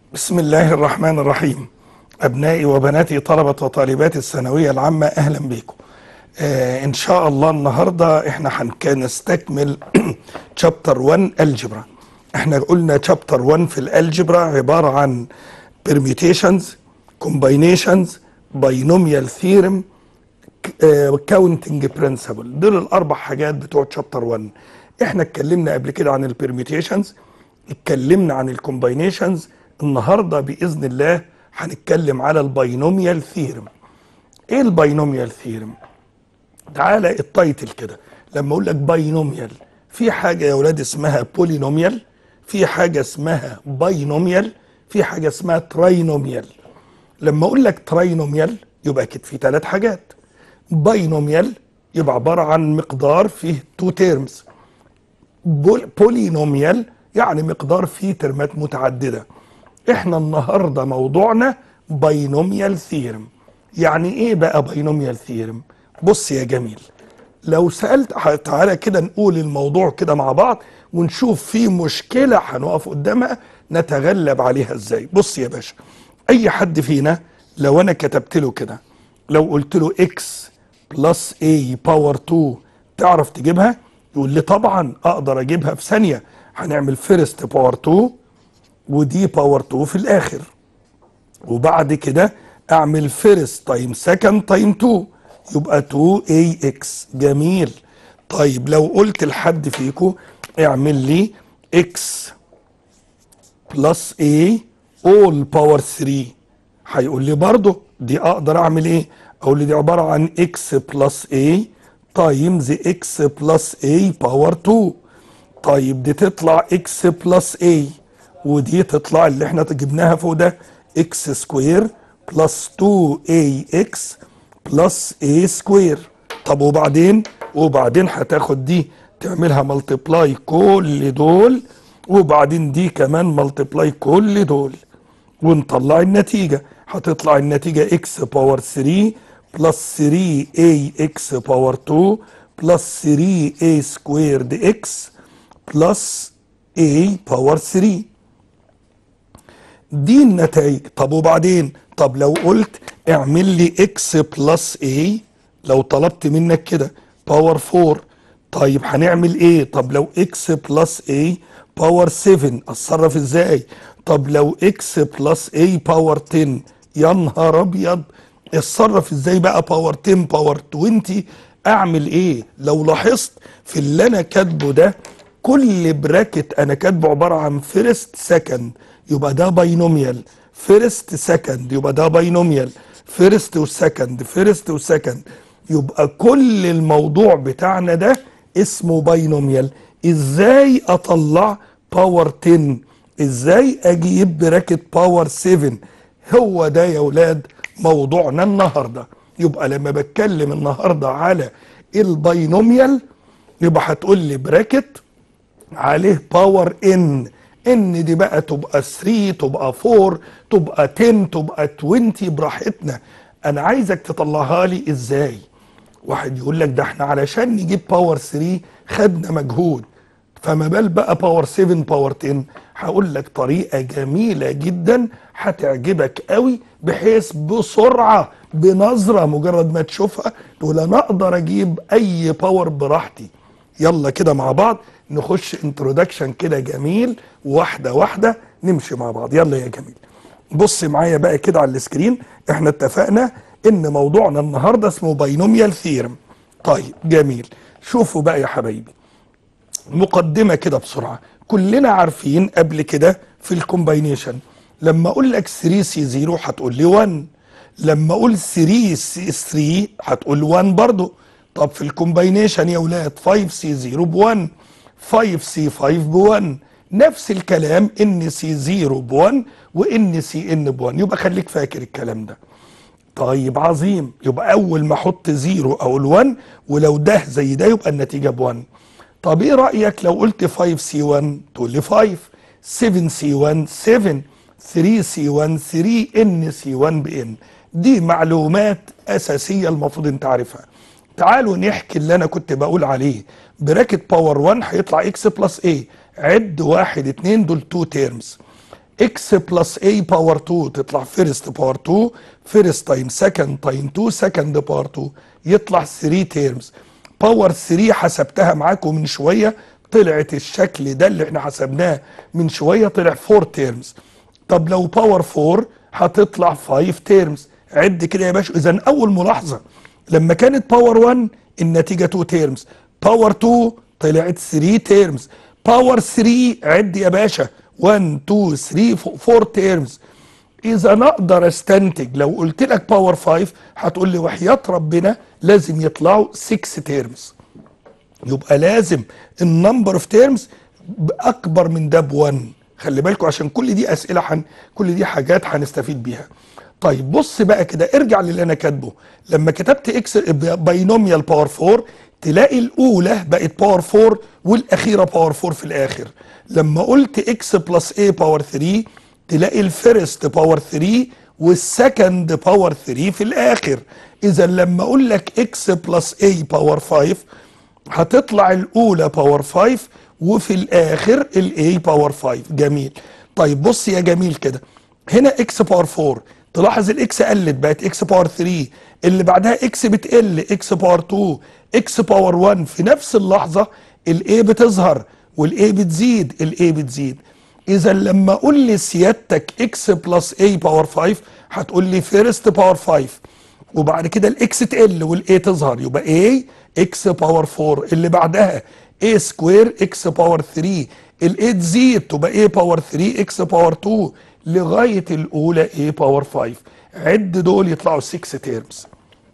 بسم الله الرحمن الرحيم أبنائي وبناتي طلبة وطالبات الثانوية العامة أهلا بكم آه إن شاء الله النهاردة إحنا هنستكمل شابتر 1 الجبرا إحنا قلنا شابتر 1 في الالجبرا عبارة عن permutations combinations binomial theorem كاونتنج برنسبل دول الاربع حاجات بتوع شابتر 1 احنا اتكلمنا قبل كده عن البرميتيشنز اتكلمنا عن الكومباينيشنز النهارده باذن الله هنتكلم على الباينوميال ثيرم ايه الباينوميال ثيرم تعالى التايتل كده لما اقول لك باينوميال في حاجه يا اولاد اسمها بولينوميال في حاجه اسمها باينوميال في حاجه اسمها تراينوميال لما اقول لك تراينوميال يبقى اكيد في ثلاث حاجات باينوميال يبقى عبارة عن مقدار فيه تو تيرمز بولينوميال يعني مقدار فيه ترمات متعددة احنا النهاردة موضوعنا باينوميال ثيرم يعني ايه بقى باينوميال ثيرم بص يا جميل لو سألت تعالى كده نقول الموضوع كده مع بعض ونشوف في مشكلة هنقف قدامها نتغلب عليها ازاي بص يا باشا اي حد فينا لو انا كتبت له كده لو قلت له اكس بلس a باور 2 تعرف تجيبها يقول لي طبعا اقدر اجيبها في ثانيه هنعمل فيرست باور 2 ودي باور 2 في الاخر وبعد كده اعمل فيرست تايم سكند تايم 2 يبقى 2 a x جميل طيب لو قلت لحد فيكم اعمل لي x بلس a all باور 3 هيقول لي برضه دي اقدر اعمل ايه اقول لي دي عباره عن x بلس a تايمز x بلس a باور 2 طيب دي تطلع x بلس a ودي تطلع اللي احنا جبناها فوق ده x سكوير بلس 2ax بلس a سكوير طب وبعدين وبعدين هتاخد دي تعملها ملتبلاي كل دول وبعدين دي كمان ملتبلاي كل دول ونطلع النتيجه هتطلع النتيجه x باور 3 بلس 3 ax باور 2 بلس 3 a سكويرد x بلس a باور 3 دي النتائج طب وبعدين طب لو قلت اعمل لي x بلس a لو طلبت منك كده باور 4 طيب هنعمل ايه طب لو x بلس a باور 7 اتصرف ازاي طب لو x بلس a باور 10 يا نهار ابيض اتصرف ازاي بقى باور 10 باور 20 اعمل ايه لو لاحظت في اللي انا كاتبه ده كل براكت انا كاتبه عباره عن فيرست سكند يبقى ده باينوميال فيرست سكند يبقى ده باينوميال فيرست وسكند فيرست وسكند يبقى كل الموضوع بتاعنا ده اسمه باينوميال ازاي اطلع باور 10 ازاي اجيب براكت باور 7 هو ده يا ولاد موضوعنا النهارده يبقى لما بتكلم النهارده على الباينوميال يبقى هتقول لي براكت عليه باور ان ان دي بقى تبقى 3 تبقى 4 تبقى 10 تبقى 20 براحتنا انا عايزك تطلعها لي ازاي واحد يقول لك ده احنا علشان نجيب باور 3 خدنا مجهود فما بال بقى باور 7 باور 10 هقول لك طريقه جميله جدا هتعجبك قوي بحيث بسرعه بنظره مجرد ما تشوفها تقول انا اقدر اجيب اي باور براحتي يلا كده مع بعض نخش انترودكشن كده جميل واحده واحده نمشي مع بعض يلا يا جميل بص معايا بقى كده على السكرين احنا اتفقنا ان موضوعنا النهارده اسمه باينوميال ثيرم طيب جميل شوفوا بقى يا حبايبي مقدمه كده بسرعه كلنا عارفين قبل كده في الكومباينيشن لما اقول لك 3 سي 0 هتقول لي 1 لما اقول 3 سي 3 هتقول 1 برضو طب في الكومباينيشن يا اولاد 5 سي 0 ب 1 5 سي 5 ب 1 نفس الكلام ان سي 0 ب 1 وان سي ان ب 1 يبقى خليك فاكر الكلام ده طيب عظيم يبقى اول ما احط 0 اقول 1 ولو ده زي ده يبقى النتيجه ب 1 طب ايه رايك لو قلت 5 سي 1 تقول لي 5 7 سي 1 7 3 سي 1 3 ان سي 1 بان دي معلومات اساسيه المفروض انت عارفها تعالوا نحكي اللي انا كنت بقول عليه براكت باور 1 هيطلع اكس بلس ايه عد واحد اتنين دول تو تيرمز x بلس a باور 2 تطلع فيرست باور 2 فيرست تايم سكند تايم 2 سكند باور 2 يطلع 3 تيرمز باور 3 حسبتها معاكم من شويه طلعت الشكل ده اللي احنا حسبناه من شويه طلع 4 تيرمز طب لو باور 4 هتطلع 5 تيرمز عد كده يا باشا اذا اول ملاحظه لما كانت باور 1 النتيجه 2 تيرمز باور 2 طلعت 3 تيرمز باور 3 عد يا باشا 1 2 3 4 تيرمز اذا انا اقدر استنتج لو قلت لك باور 5 هتقول لي وحياه ربنا لازم يطلعوا 6 تيرمز يبقى لازم النمبر اوف تيرمز اكبر من ده ب 1 خلي بالكم عشان كل دي اسئله حن كل دي حاجات هنستفيد بيها طيب بص بقى كده ارجع للي انا كاتبه لما كتبت اكس باينوميال باور 4 تلاقي الاولى بقت باور 4 والاخيره باور 4 في الاخر لما قلت اكس بلس اي باور 3 تلاقي الفيرست باور 3 والسكند باور 3 في الاخر اذا لما اقول لك اكس بلس اي باور 5 هتطلع الاولى باور 5 وفي الاخر الاي باور 5 جميل طيب بص يا جميل كده هنا اكس باور 4 تلاحظ الاكس قلت بقت اكس باور 3 اللي بعدها اكس بتقل اكس باور 2 اكس باور 1 في نفس اللحظه الاي بتظهر والاي بتزيد الاي بتزيد اذا لما اقول لي سيادتك اكس بلس اي باور 5 هتقول لي فيرست باور 5 وبعد كده الاكس تقل والاي تظهر يبقى اي اكس باور 4 اللي بعدها a سكوير اكس باور 3 الاي تزيد تبقى a باور 3 اكس باور 2 لغايه الاولى a باور 5 عد دول يطلعوا 6 تيرمز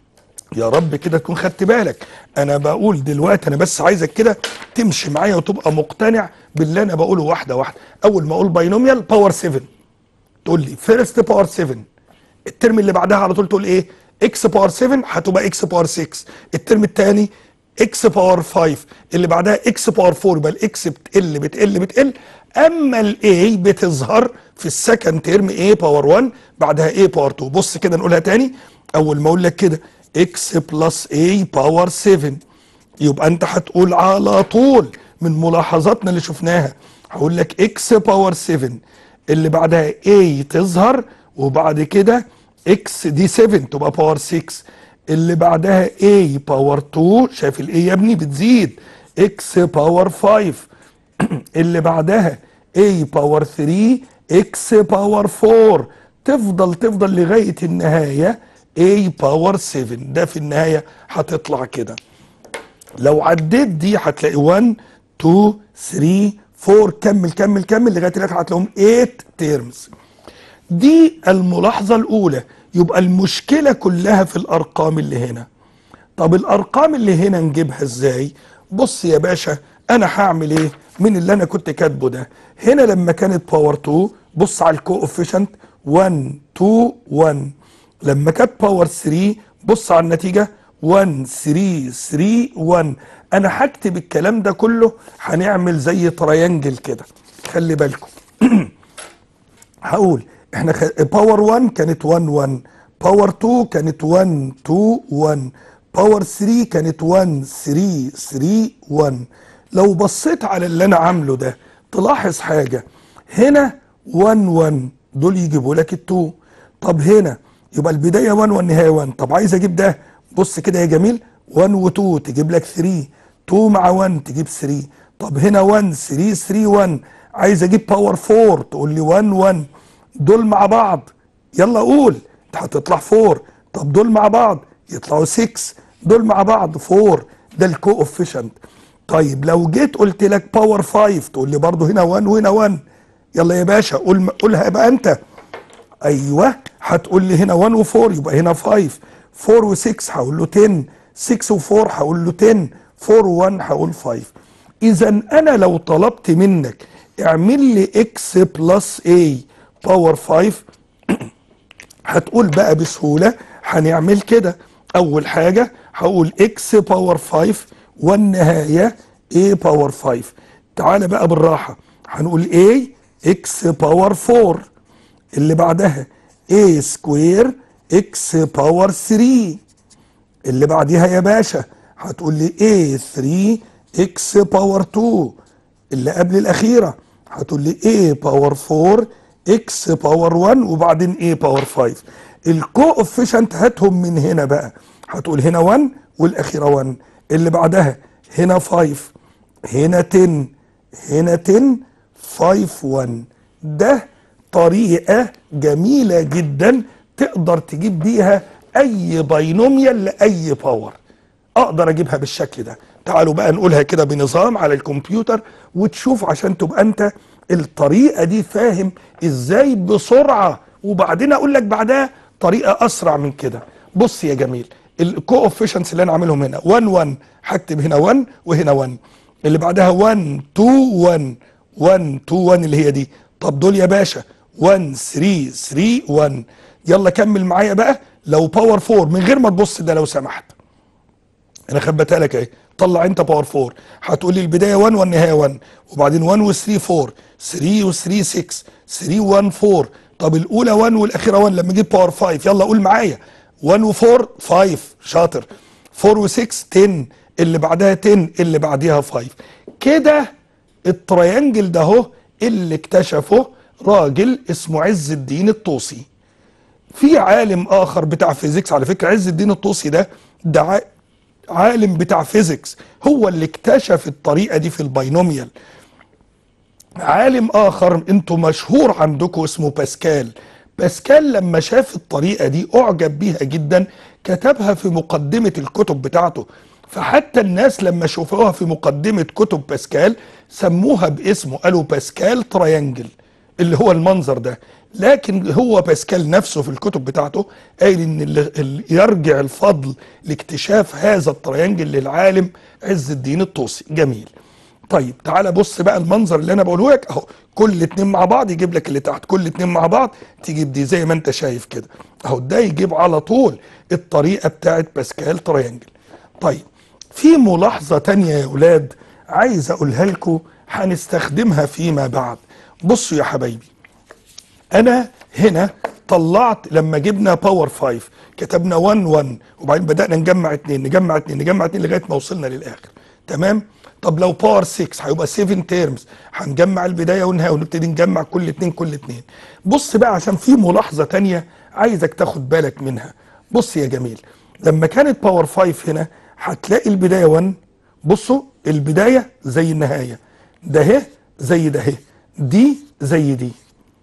يا رب كده تكون خدت بالك انا بقول دلوقتي انا بس عايزك كده تمشي معايا وتبقى مقتنع باللي انا بقوله واحده واحده اول ما اقول باينوميال باور 7 تقول لي فيرست باور 7 الترم اللي بعدها على طول تقول ايه اكس باور 7 هتبقى اكس باور 6 الترم الثاني اكس باور 5 اللي بعدها اكس باور 4 يبقى الاكس بتقل بتقل بتقل اما الاي بتظهر في السكند ترم اي باور 1 بعدها اي باور 2 بص كده نقولها تاني اول ما اقول لك كده اكس بلس اي باور 7 يبقى انت هتقول على طول من ملاحظاتنا اللي شفناها هقول لك اكس باور 7 اللي بعدها اي تظهر وبعد كده اكس دي 7 تبقى باور 6 اللي بعدها a باور 2 شايف الاي يا ابني بتزيد x باور 5 اللي بعدها a باور 3 x باور 4 تفضل تفضل لغايه النهايه a باور 7 ده في النهايه هتطلع كده لو عديت دي هتلاقي 1 2 3 4 كمل كمل كمل لغايه الاخر هتلاقيهم 8 تيرمز دي الملاحظه الاولى يبقى المشكله كلها في الارقام اللي هنا طب الارقام اللي هنا نجيبها ازاي بص يا باشا انا هعمل ايه من اللي انا كنت كاتبه ده هنا لما كانت باور 2 بص على الكوفيشنت 1 2 1 لما كانت باور 3 بص على النتيجه 1 3 3 1 انا هكتب الكلام ده كله هنعمل زي تريانجل كده خلي بالكم هقول احنا خ... باور 1 كانت 1 1 باور 2 كانت 1 2 1 باور 3 كانت 1 3 3 1 لو بصيت على اللي انا عامله ده تلاحظ حاجه هنا 1 1 دول يجيبوا لك ال2 طب هنا يبقى البدايه 1 والنهايه 1 طب عايز اجيب ده بص كده يا جميل 1 و2 تجيب لك 3 2 مع 1 تجيب 3 طب هنا 1 3 3 1 عايز اجيب باور 4 تقول لي 1 1 دول مع بعض يلا قول انت هتطلع 4 طب دول مع بعض يطلعوا 6 دول مع بعض 4 ده الكوفيشنت طيب لو جيت قلت لك باور 5 تقول لي برضه هنا 1 وهنا 1 يلا يا باشا قول قولها بقى انت ايوه هتقول لي هنا 1 و4 يبقى هنا 5 4 و6 هقول له 10 6 و4 هقول له 10 4 و1 هقول 5 اذا انا لو طلبت منك اعمل لي اكس بلس اي باور 5 هتقول بقى بسهوله هنعمل كده اول حاجه هقول اكس باور 5 والنهايه a باور 5 تعالى بقى بالراحه هنقول a اكس باور 4 اللي بعدها a سكوير اكس باور 3 اللي بعديها يا باشا هتقول لي a 3 اكس باور 2 اللي قبل الاخيره هتقول لي a باور 4 اكس باور 1 وبعدين ايه باور 5 الكوفيشنت هاتهم من هنا بقى هتقول هنا 1 والاخيره 1 اللي بعدها هنا 5 هنا 10 هنا 10 5 1 ده طريقه جميله جدا تقدر تجيب بيها اي باينوميال لاي باور اقدر اجيبها بالشكل ده تعالوا بقى نقولها كده بنظام على الكمبيوتر وتشوف عشان تبقى انت الطريقه دي فاهم ازاي بسرعه وبعدين اقول لك بعدها طريقه اسرع من كده بص يا جميل الكوفيشنتس اللي انا عاملهم هنا 1 1 هكتب هنا 1 وهنا 1 اللي بعدها 1 2 1 1 2 1 اللي هي دي طب دول يا باشا 1 3 3 1 يلا كمل معايا بقى لو باور 4 من غير ما تبص ده لو سمحت انا خبيتها لك اهي طلع انت باور 4 هتقول لي البدايه 1 والنهايه 1 وبعدين 1 و 3 4 3 و 3 6 3 1 4 طب الاولى 1 والاخيره 1 لما اجيب باور 5 يلا قول معايا 1 و 4 5 شاطر 4 و 6 10 اللي بعدها 10 اللي بعديها 5 كده التريانجل ده اهو اللي اكتشفه راجل اسمه عز الدين الطوسي في عالم اخر بتاع فيزيكس على فكره عز الدين الطوسي ده ده ع- عالم بتاع فيزيكس هو اللي اكتشف الطريقه دي في الباينوميال عالم اخر انتوا مشهور عندكم اسمه باسكال باسكال لما شاف الطريقه دي اعجب بيها جدا كتبها في مقدمه الكتب بتاعته فحتى الناس لما شافوها في مقدمه كتب باسكال سموها باسمه قالوا باسكال تريانجل اللي هو المنظر ده لكن هو باسكال نفسه في الكتب بتاعته قايل ان اللي اللي يرجع الفضل لاكتشاف هذا التريانجل للعالم عز الدين الطوسي جميل طيب تعالى بص بقى المنظر اللي انا بقوله لك اهو كل اتنين مع بعض يجيب لك اللي تحت كل اتنين مع بعض تجيب دي زي ما انت شايف كده اهو ده يجيب على طول الطريقه بتاعت باسكال تريانجل طيب في ملاحظه تانية يا اولاد عايز اقولها لكم هنستخدمها فيما بعد بصوا يا حبايبي انا هنا طلعت لما جبنا باور 5 كتبنا 1 1 وبعدين بدانا نجمع 2 نجمع 2 نجمع 2 لغايه ما وصلنا للاخر تمام طب لو باور 6 هيبقى 7 تيرمز هنجمع البدايه والنهايه ونبتدي نجمع كل اتنين كل اتنين بص بقى عشان في ملاحظه تانية عايزك تاخد بالك منها بص يا جميل لما كانت باور 5 هنا هتلاقي البدايه 1 بصوا البدايه زي النهايه ده اهي زي ده اهي دي زي دي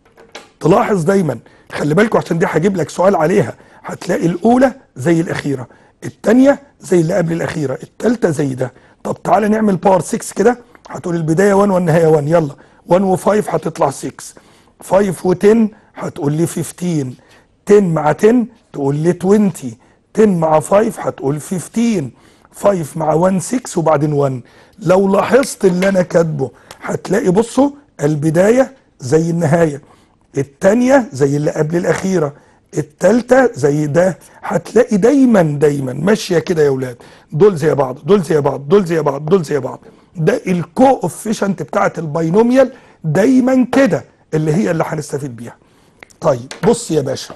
تلاحظ دايما خلي بالكوا عشان دي هجيب لك سؤال عليها هتلاقي الاولى زي الاخيره الثانيه زي اللي قبل الاخيره الثالثه زي ده طب تعالى نعمل باور 6 كده هتقول البدايه 1 والنهايه 1 يلا 1 و5 هتطلع 6 5 و10 هتقول لي 15 10 مع 10 تقول لي 20 10 مع 5 هتقول 15 5 مع 1 6 وبعدين 1 لو لاحظت اللي انا كاتبه هتلاقي بصوا البدايه زي النهايه التانية زي اللي قبل الأخيرة التالتة زي ده هتلاقي دايما دايما ماشية كده يا ولاد دول زي بعض دول زي بعض دول زي بعض دول زي بعض ده الكوفيشنت بتاعت الباينوميال دايما كده اللي هي اللي هنستفيد بيها طيب بص يا باشا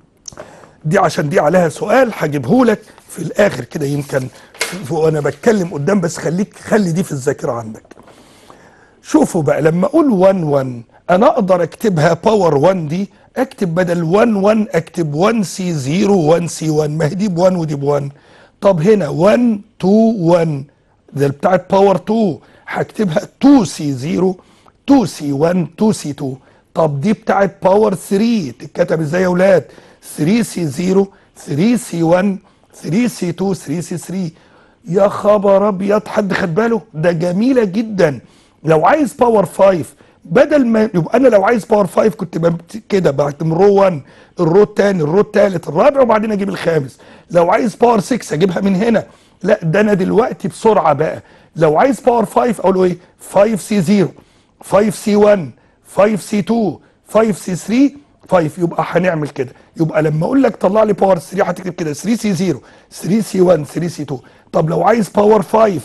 دي عشان دي عليها سؤال هجيبه لك في الاخر كده يمكن ف- وانا بتكلم قدام بس خليك خلي دي في الذاكره عندك شوفوا بقى لما اقول 1 1 انا اقدر اكتبها باور 1 دي اكتب بدل 1 1 اكتب 1 سي 0 1 سي 1 ما هي دي ب 1 ودي ب 1 طب هنا 1 2 1 ده بتاعت باور 2 هكتبها 2 سي 0 2 سي 1 2 سي 2 طب دي بتاعت باور 3 تتكتب ازاي يا اولاد 3 سي 0 3 سي 1 3 سي 2 3 سي 3 يا خبر ابيض حد خد باله ده جميله جدا لو عايز باور 5 بدل ما يبقى انا لو عايز باور 5 كنت بمت- كده بعتم رو 1 الرو الثاني الرو الثالث الرابع وبعدين اجيب الخامس لو عايز باور 6 اجيبها من هنا لا ده انا دلوقتي بسرعه بقى لو عايز باور 5 اقول له ايه 5 سي 0 5 سي 1 5 سي 2 5 سي 3 5 يبقى هنعمل كده يبقى لما اقول لك طلع لي باور 3 هتكتب كده 3 سي 0 3 سي 1 3 سي 2 طب لو عايز باور 5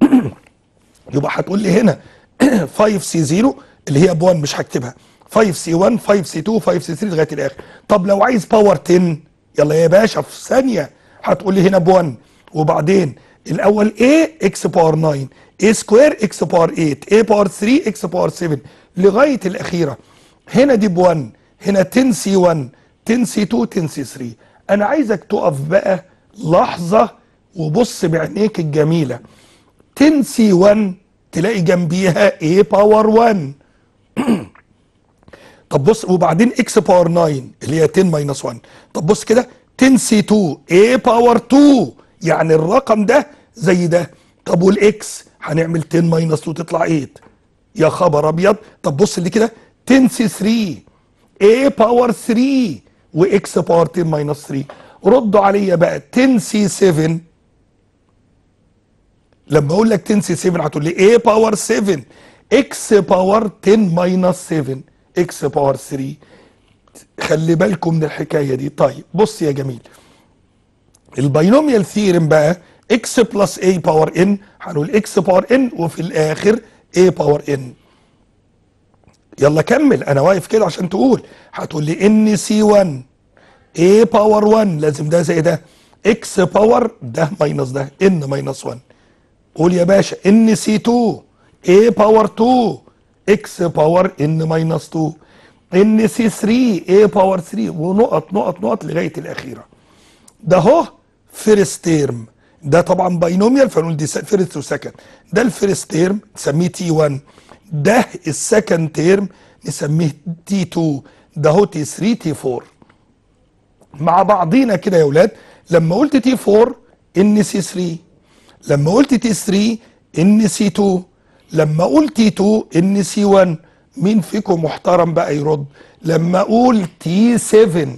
يبقى هتقول لي هنا 5 سي 0 اللي هي ب 1 مش هكتبها 5 سي 1 5 سي 2 5 سي 3 لغايه الاخر طب لو عايز باور 10 يلا يا باشا في ثانيه هتقول لي هنا ب 1 وبعدين الاول A اكس باور 9 A سكوير اكس باور 8 A باور 3 اكس باور 7 لغايه الاخيره هنا دي ب 1 هنا 10 سي 1 10 سي 2 10 سي 3 انا عايزك تقف بقى لحظه وبص بعينيك الجميله 10 سي 1 تلاقي جنبيها A باور 1 طب بص وبعدين اكس باور 9 اللي هي 10 ماينس 1 طب بص كده 10 سي 2 A باور 2 يعني الرقم ده زي ده طب والاكس هنعمل 10 ماينس 2 تطلع 8 يا خبر ابيض طب بص اللي كده 10 سي 3 A باور 3 واكس باور 10 ماينس 3 ردوا عليا بقى 10 سي 7 لما اقول لك 10 سي 7 هتقول لي A باور 7 اكس باور 10 ماينس 7 اكس باور 3 خلي بالكم من الحكايه دي طيب بص يا جميل الباينوميال ثيرم بقى اكس بلس اي باور ان هنقول اكس باور ان وفي الاخر اي باور ان يلا كمل انا واقف كده عشان تقول هتقول لي ان سي 1 اي باور 1 لازم ده زي ده اكس باور ده ماينس ده ان ماينس 1 قول يا باشا ان سي 2 اي باور 2 اكس باور ان ماينس 2 ان سي 3 اي باور 3 ونقط نقط نقط لغايه الاخيره ده اهو فيرست تيرم ده طبعا باينوميال فنقول دي فيرست وسكند ده الفيرست تيرم نسميه تي 1 ده السكند تيرم نسميه تي 2 ده هو تي 3 تي 4 مع بعضينا كده يا اولاد لما قلت تي 4 ان سي 3 لما قلت تي 3 ان سي 2 لما اقول تي 2 ان سي 1 مين فيكم محترم بقى يرد لما اقول تي 7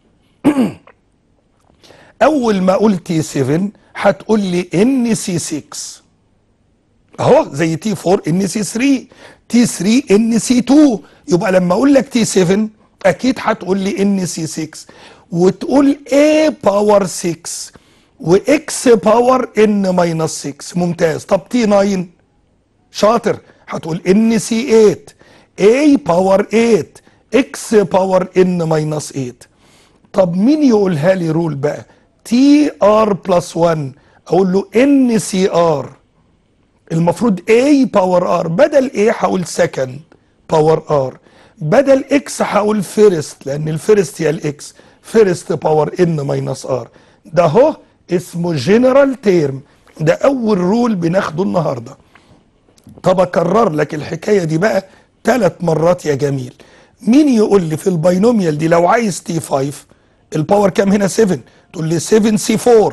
اول ما اقول تي 7 هتقول لي ان سي 6 اهو زي تي 4 ان سي 3 تي 3 ان سي 2 يبقى لما اقول لك تي 7 اكيد هتقول لي ان سي 6 وتقول A باور 6 واكس باور ان ماينس 6 ممتاز طب تي 9 شاطر هتقول ان سي 8 A باور 8 اكس باور ان ماينس 8 طب مين يقولها لي رول بقى تي ار بلس 1 اقول له ان سي ار المفروض A باور ار بدل A هقول سكند باور ار بدل اكس هقول فيرست لان الفيرست هي الاكس فيرست باور ان ماينس ار ده اهو اسمه جنرال تيرم ده اول رول بناخده النهارده طب اكرر لك الحكايه دي بقى ثلاث مرات يا جميل مين يقول لي في الباينوميال دي لو عايز تي 5 الباور كام هنا 7 تقول لي 7 سي 4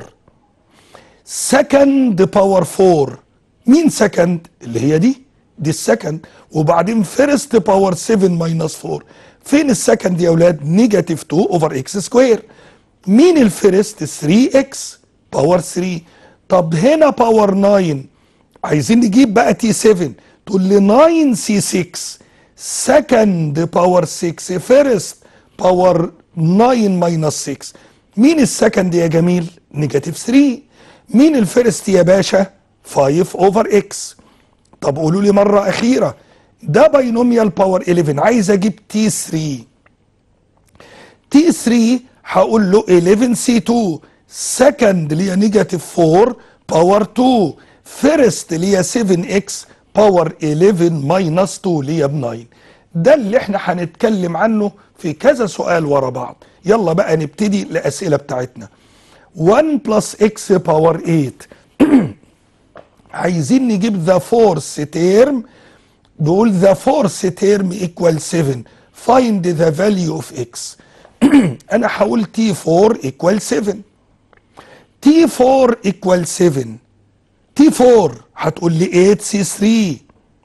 سكند باور 4 مين سكند اللي هي دي دي السكند وبعدين فيرست باور 7 ماينس 4 فين السكند يا اولاد نيجاتيف 2 اوفر اكس سكوير مين الفيرست 3 اكس باور 3 طب هنا باور 9 عايزين نجيب بقى تي 7 تقول لي 9 سي 6 سكند باور 6 فيرست باور 9 ماينس 6 مين السكند يا جميل نيجاتيف 3 مين الفيرست يا باشا 5 اوفر اكس طب قولوا لي مره اخيره ده باينوميال باور 11 عايز اجيب تي 3 تي 3 هقول له 11 سي 2 سكند اللي هي نيجاتيف 4 باور 2 فيرست اللي هي 7 اكس باور 11 ماينس 2 اللي هي ب 9 ده اللي احنا هنتكلم عنه في كذا سؤال ورا بعض يلا بقى نبتدي الاسئله بتاعتنا 1 بلس اكس باور 8 عايزين نجيب ذا فورث تيرم بقول ذا فورث تيرم ايكوال 7 فايند ذا فاليو اوف اكس انا هقول تي 4 ايكوال 7 تي 4 ايكوال 7 تي 4 هتقول لي 8 سي 3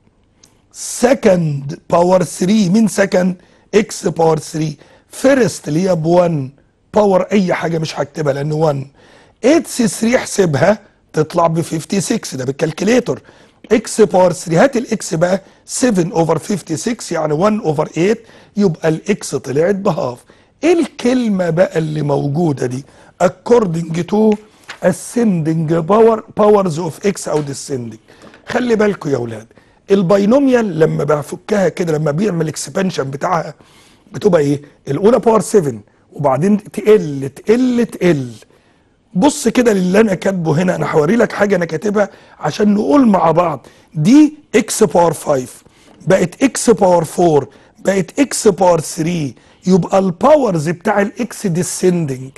سكند باور 3 مين سكند اكس باور 3 فيرست اللي هي ب 1 باور اي حاجه مش هكتبها لان 1 8 سي 3 احسبها تطلع ب 56 ده بالكالكليتور اكس باور 3 هات الاكس بقى 7 اوفر 56 يعني 1 اوفر 8 يبقى الاكس طلعت بهاف ايه الكلمه بقى اللي موجوده دي according to ascending power powers of x او descending خلي بالكم يا اولاد الباينوميال لما بفكها كده لما بيعمل اكسبانشن بتاعها بتبقى ايه الاولى باور 7 وبعدين تقل تقل تقل بص كده للي انا كاتبه هنا انا هوري لك حاجه انا كاتبها عشان نقول مع بعض دي اكس باور 5 بقت اكس باور 4 بقت اكس باور 3 يبقى الباورز بتاع الاكس ديسندنج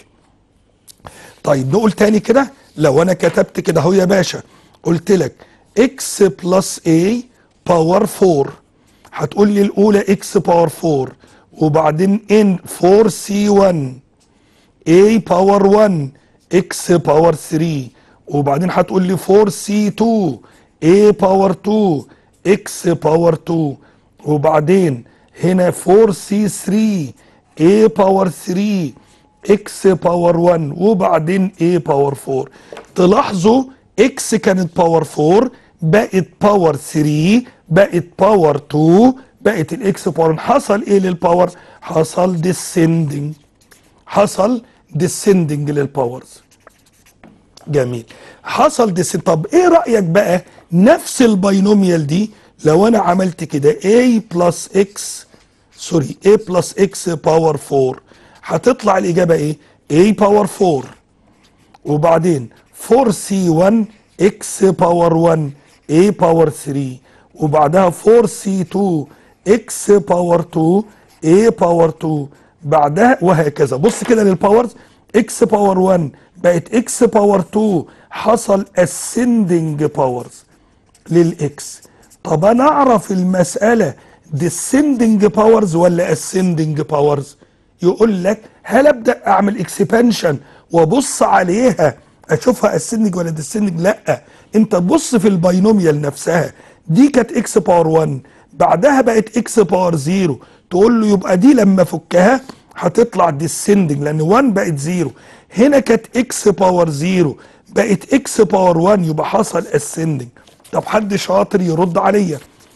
طيب نقول تاني كده لو انا كتبت كده اهو يا باشا قلت لك اكس بلس اي باور 4 هتقول لي الاولى اكس باور 4 وبعدين ان 4 سي 1 a باور 1 x باور 3 وبعدين هتقول لي 4 سي 2 a باور 2 x باور 2 وبعدين هنا 4 سي 3 a باور 3 x باور 1 وبعدين a باور 4 تلاحظوا x كانت باور 4 بقت باور 3 بقت باور 2 بقت الاكس باور حصل ايه للباور حصل ديسندنج حصل ديسندنج للباورز جميل حصل ديس طب ايه رايك بقى نفس الباينوميال دي لو انا عملت كده a بلس x سوري a بلس x باور 4 هتطلع الاجابه ايه a باور 4 وبعدين 4c1 x باور 1 a باور 3 وبعدها 4c2 x باور 2 a باور 2 بعدها وهكذا بص كده للباورز x باور 1 بقت x باور 2 حصل ascending باورز للاكس طب انا اعرف المساله descending باورز ولا ascending باورز يقول لك هل ابدا اعمل اكسبانشن وابص عليها اشوفها ascending ولا descending لا انت تبص في الباينوميال نفسها دي كانت اكس باور 1 بعدها بقت اكس باور 0 تقول له يبقى دي لما فكها هتطلع ديسندنج لان 1 بقت 0 هنا كانت اكس باور 0 بقت اكس باور 1 يبقى حصل اسندنج طب حد شاطر يرد عليا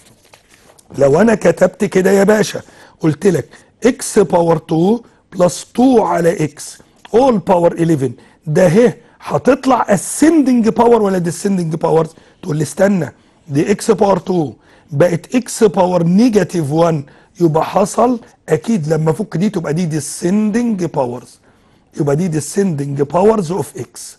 لو انا كتبت كده يا باشا قلت لك اكس باور 2 بلس 2 على اكس اول باور 11 ده اهي هتطلع اسندنج باور ولا ديسندنج باور تقول لي استنى دي اكس باور 2 بقت اكس باور نيجاتيف 1 يبقى حصل اكيد لما افك دي تبقى دي descending باورز يبقى دي descending باورز اوف اكس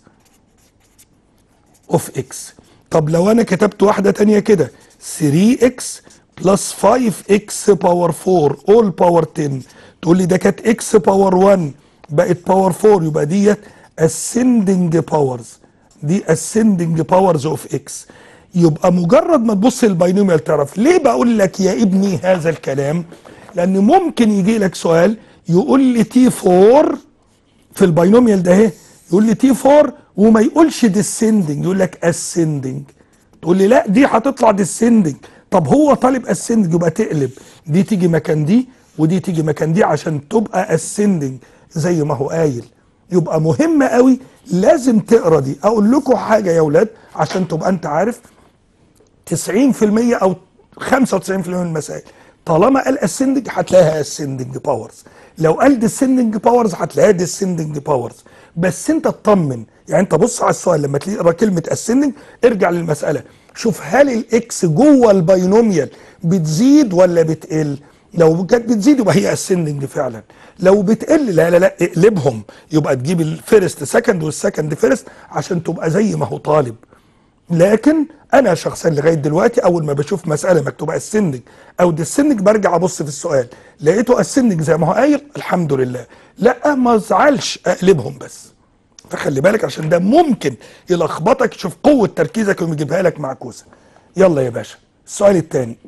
اوف اكس طب لو انا كتبت واحده تانية كده 3x بلس 5x باور 4 اول باور 10 تقول لي ده كانت x باور 1 بقت باور 4 يبقى ديت ascending باورز دي ascending باورز اوف اكس يبقى مجرد ما تبص الباينوميال تعرف ليه بقول لك يا ابني هذا الكلام لان ممكن يجي لك سؤال يقول لي تي 4 في الباينوميال ده اهي يقول لي تي 4 وما يقولش ديسندنج يقول لك اسندنج تقول لي لا دي هتطلع ديسندنج طب هو طالب اسندنج يبقى تقلب دي تيجي مكان دي ودي تيجي مكان دي عشان تبقى اسندنج زي ما هو قايل يبقى مهم قوي لازم تقرا دي اقول لكم حاجه يا اولاد عشان تبقى انت عارف 90% او 95% من المسائل طالما قال اسندنج هتلاقيها اسندنج باورز لو قال ديسندنج باورز هتلاقيها ديسندنج باورز بس انت اطمن يعني انت بص على السؤال لما تقرا كلمه اسندنج ارجع للمساله شوف هل الاكس جوه الباينوميال بتزيد ولا بتقل لو كانت بتزيد يبقى هي اسندنج فعلا لو بتقل لا لا لا اقلبهم يبقى تجيب الفيرست سكند والسكند فيرست عشان تبقى زي ما هو طالب لكن انا شخصيا لغايه دلوقتي اول ما بشوف مساله مكتوبه اسندنج او ديسندنج برجع ابص في السؤال لقيته اسندنج زي ما هو قايل الحمد لله لا ما ازعلش اقلبهم بس فخلي بالك عشان ده ممكن يلخبطك شوف قوه تركيزك يوم يجيبها لك معكوسه يلا يا باشا السؤال الثاني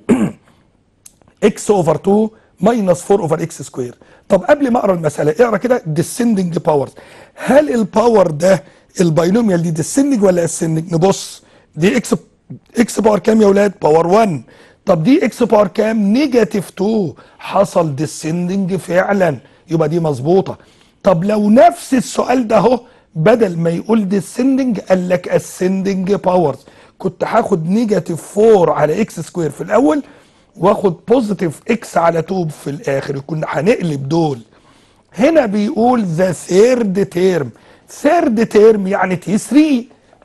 اكس اوفر 2 ماينس 4 اوفر اكس سكوير طب قبل ما اقرا المساله اقرا كده ديسندنج باورز هل الباور ده الباينوميال دي ديسندنج ولا اسندنج نبص دي اكس اكس باور كام يا اولاد باور 1 طب دي اكس باور كام نيجاتيف 2 حصل ديسندنج فعلا يبقى دي مظبوطه طب لو نفس السؤال ده اهو بدل ما يقول ديسندنج قال لك اسندنج باورز كنت هاخد نيجاتيف 4 على اكس سكوير في الاول واخد بوزيتيف اكس على 2 في الاخر كنا هنقلب دول هنا بيقول ذا ثيرد تيرم ثيرد تيرم يعني تي 3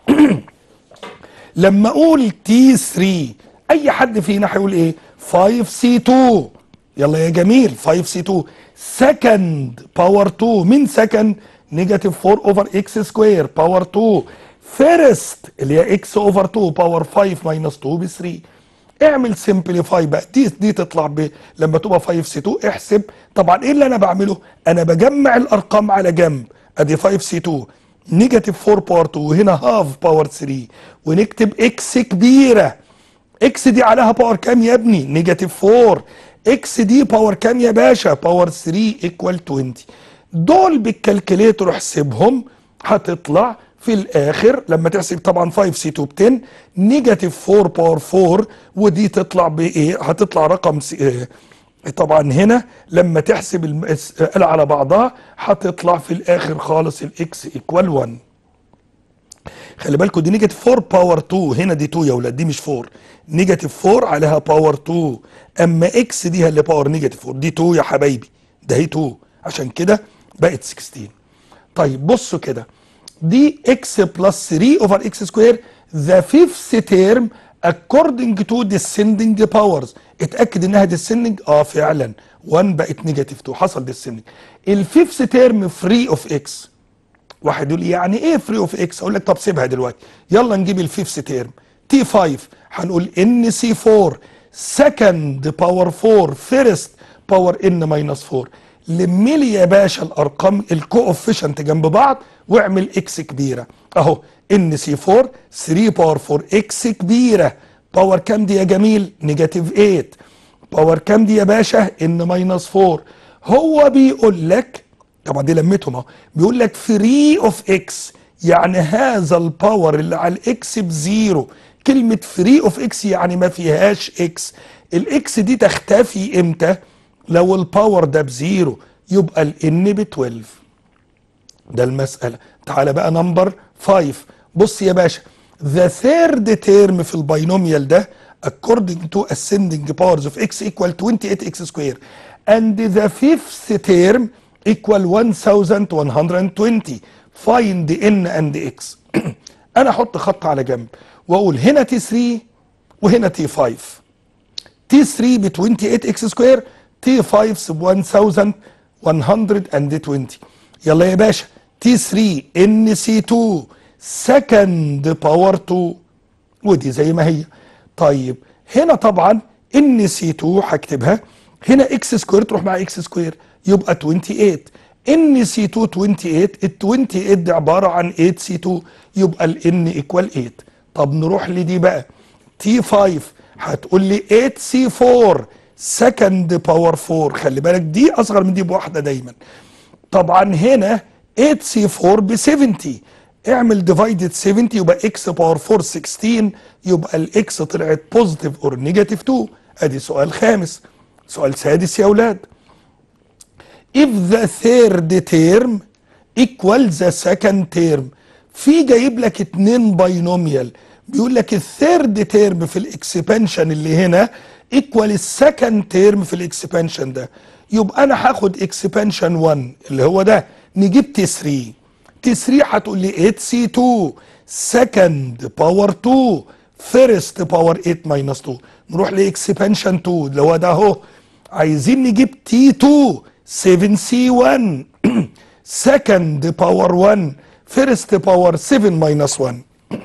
لما اقول تي 3 اي حد فينا هيقول ايه 5 سي 2 يلا يا جميل 5 سي 2 سكند باور 2 مين سكند نيجاتيف 4 اوفر اكس سكوير باور 2 فيرست اللي هي اكس اوفر 2 باور 5 ماينس 2 ب 3 اعمل سمبليفاي بقى دي دي تطلع ب لما تبقى 5 سي 2 احسب طبعا ايه اللي انا بعمله انا بجمع الارقام على جنب ادي 5 سي 2 نيجاتيف 4 باور 2 وهنا هاف باور 3 ونكتب اكس كبيره اكس دي عليها باور كام يا ابني نيجاتيف 4 اكس دي باور كام يا باشا باور 3 ايكوال 20 دول بالكالكوليتر احسبهم هتطلع في الاخر لما تحسب طبعا 5 سي 2 ب 10 نيجاتيف 4 باور 4 ودي تطلع بايه هتطلع رقم سي اه طبعا هنا لما تحسب المسألة على بعضها هتطلع في الاخر خالص الاكس ايكوال 1 خلي بالكم دي نيجاتيف 4 باور 2 هنا دي 2 يا ولاد دي مش 4 نيجاتيف 4 عليها باور 2 اما اكس دي هي اللي باور نيجاتيف 4 دي 2 يا حبايبي ده هي 2 عشان كده بقت 16 طيب بصوا كده دي x plus 3 over x square the fifth term according to descending powers اتأكد انها descending اه فعلا 1 بقت نيجاتيف 2 حصل descending الفيفث تيرم فري اوف x واحد يقول لي يعني ايه فري اوف x اقول لك طب سيبها دلوقتي يلا نجيب الفيفث تيرم تي 5 هنقول ان سي 4 سكند باور 4 فيرست باور ان ماينس 4 لمي لي يا باشا الارقام الكوفيشنت جنب بعض واعمل اكس كبيره اهو ان سي 4 3 باور 4 اكس كبيره باور كام دي يا جميل نيجاتيف 8 باور كام دي يا باشا ان ماينس 4 هو بيقول لك طبعا دي لمتهم اهو بيقول لك فري اوف اكس يعني هذا الباور اللي على الاكس بزيرو كلمه فري اوف اكس يعني ما فيهاش اكس الاكس دي تختفي امتى لو الباور ده بزيرو يبقى الان ب 12 ده المسألة تعالى بقى نمبر 5 بص يا باشا the third term في الباينوميال ده according to ascending powers of x equal 28x square and the fifth term equal 1120 find n and x انا احط خط على جنب واقول هنا تي 3 وهنا تي 5 تي 3 ب 28x سكوير تي 5 ب 1120 يلا يا باشا تي 3 ان سي 2 سكند باور 2 ودي زي ما هي طيب هنا طبعا ان سي 2 هكتبها هنا اكس سكوير تروح مع اكس سكوير يبقى 28 ان سي 2 28 ال 28 دي عباره عن 8 سي 2 يبقى الان ايكوال 8 طب نروح لدي بقى تي 5 هتقول لي 8 سي 4 سكند باور 4 خلي بالك دي اصغر من دي بواحده دايما طبعا هنا 8 سي 4 ب 70 اعمل ديفايدد 70 يبقى اكس باور 4 16 يبقى الاكس طلعت بوزيتيف اور نيجاتيف 2 ادي سؤال خامس سؤال سادس يا اولاد if the third term equal the second term في جايب لك اتنين باينوميال بيقول لك الثيرد تيرم في الاكسبانشن اللي هنا ايكوال السكند تيرم في الاكسبانشن ده يبقى انا هاخد اكسبانشن 1 اللي هو ده نجيب تي 3 تي 3 هتقول لي 8 سي 2 سكند باور 2 فيرست باور 8 ماينس 2 نروح لاكسبانشن 2 اللي هو ده اهو عايزين نجيب تي 2 7 سي 1 سكند باور 1 فيرست باور 7 ماينس 1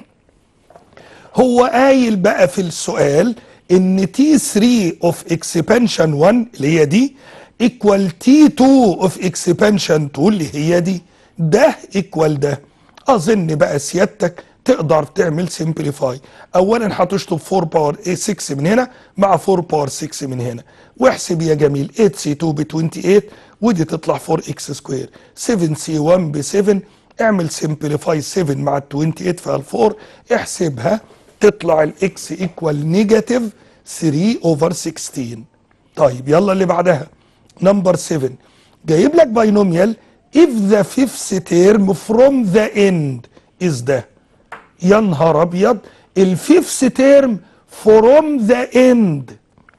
هو قايل بقى في السؤال ان تي 3 اوف اكسبانشن 1 اللي هي دي ايكوال تي 2 اوف اكسبانشن 2 اللي هي دي ده ايكوال ده اظن بقى سيادتك تقدر تعمل سمبليفاي اولا هتشطب 4 باور 6 من هنا مع 4 باور 6 من هنا واحسب يا جميل 8 سي 2 ب 28 ودي تطلع 4 اكس سكوير 7 سي 1 ب 7 اعمل سمبليفاي 7 مع ال 28 في ال 4 احسبها تطلع الاكس ايكوال نيجاتيف 3 اوفر 16 طيب يلا اللي بعدها نمبر 7 جايب لك باينوميال if the fifth term from the end is ده يا نهار ابيض الفيفث تيرم فروم ذا اند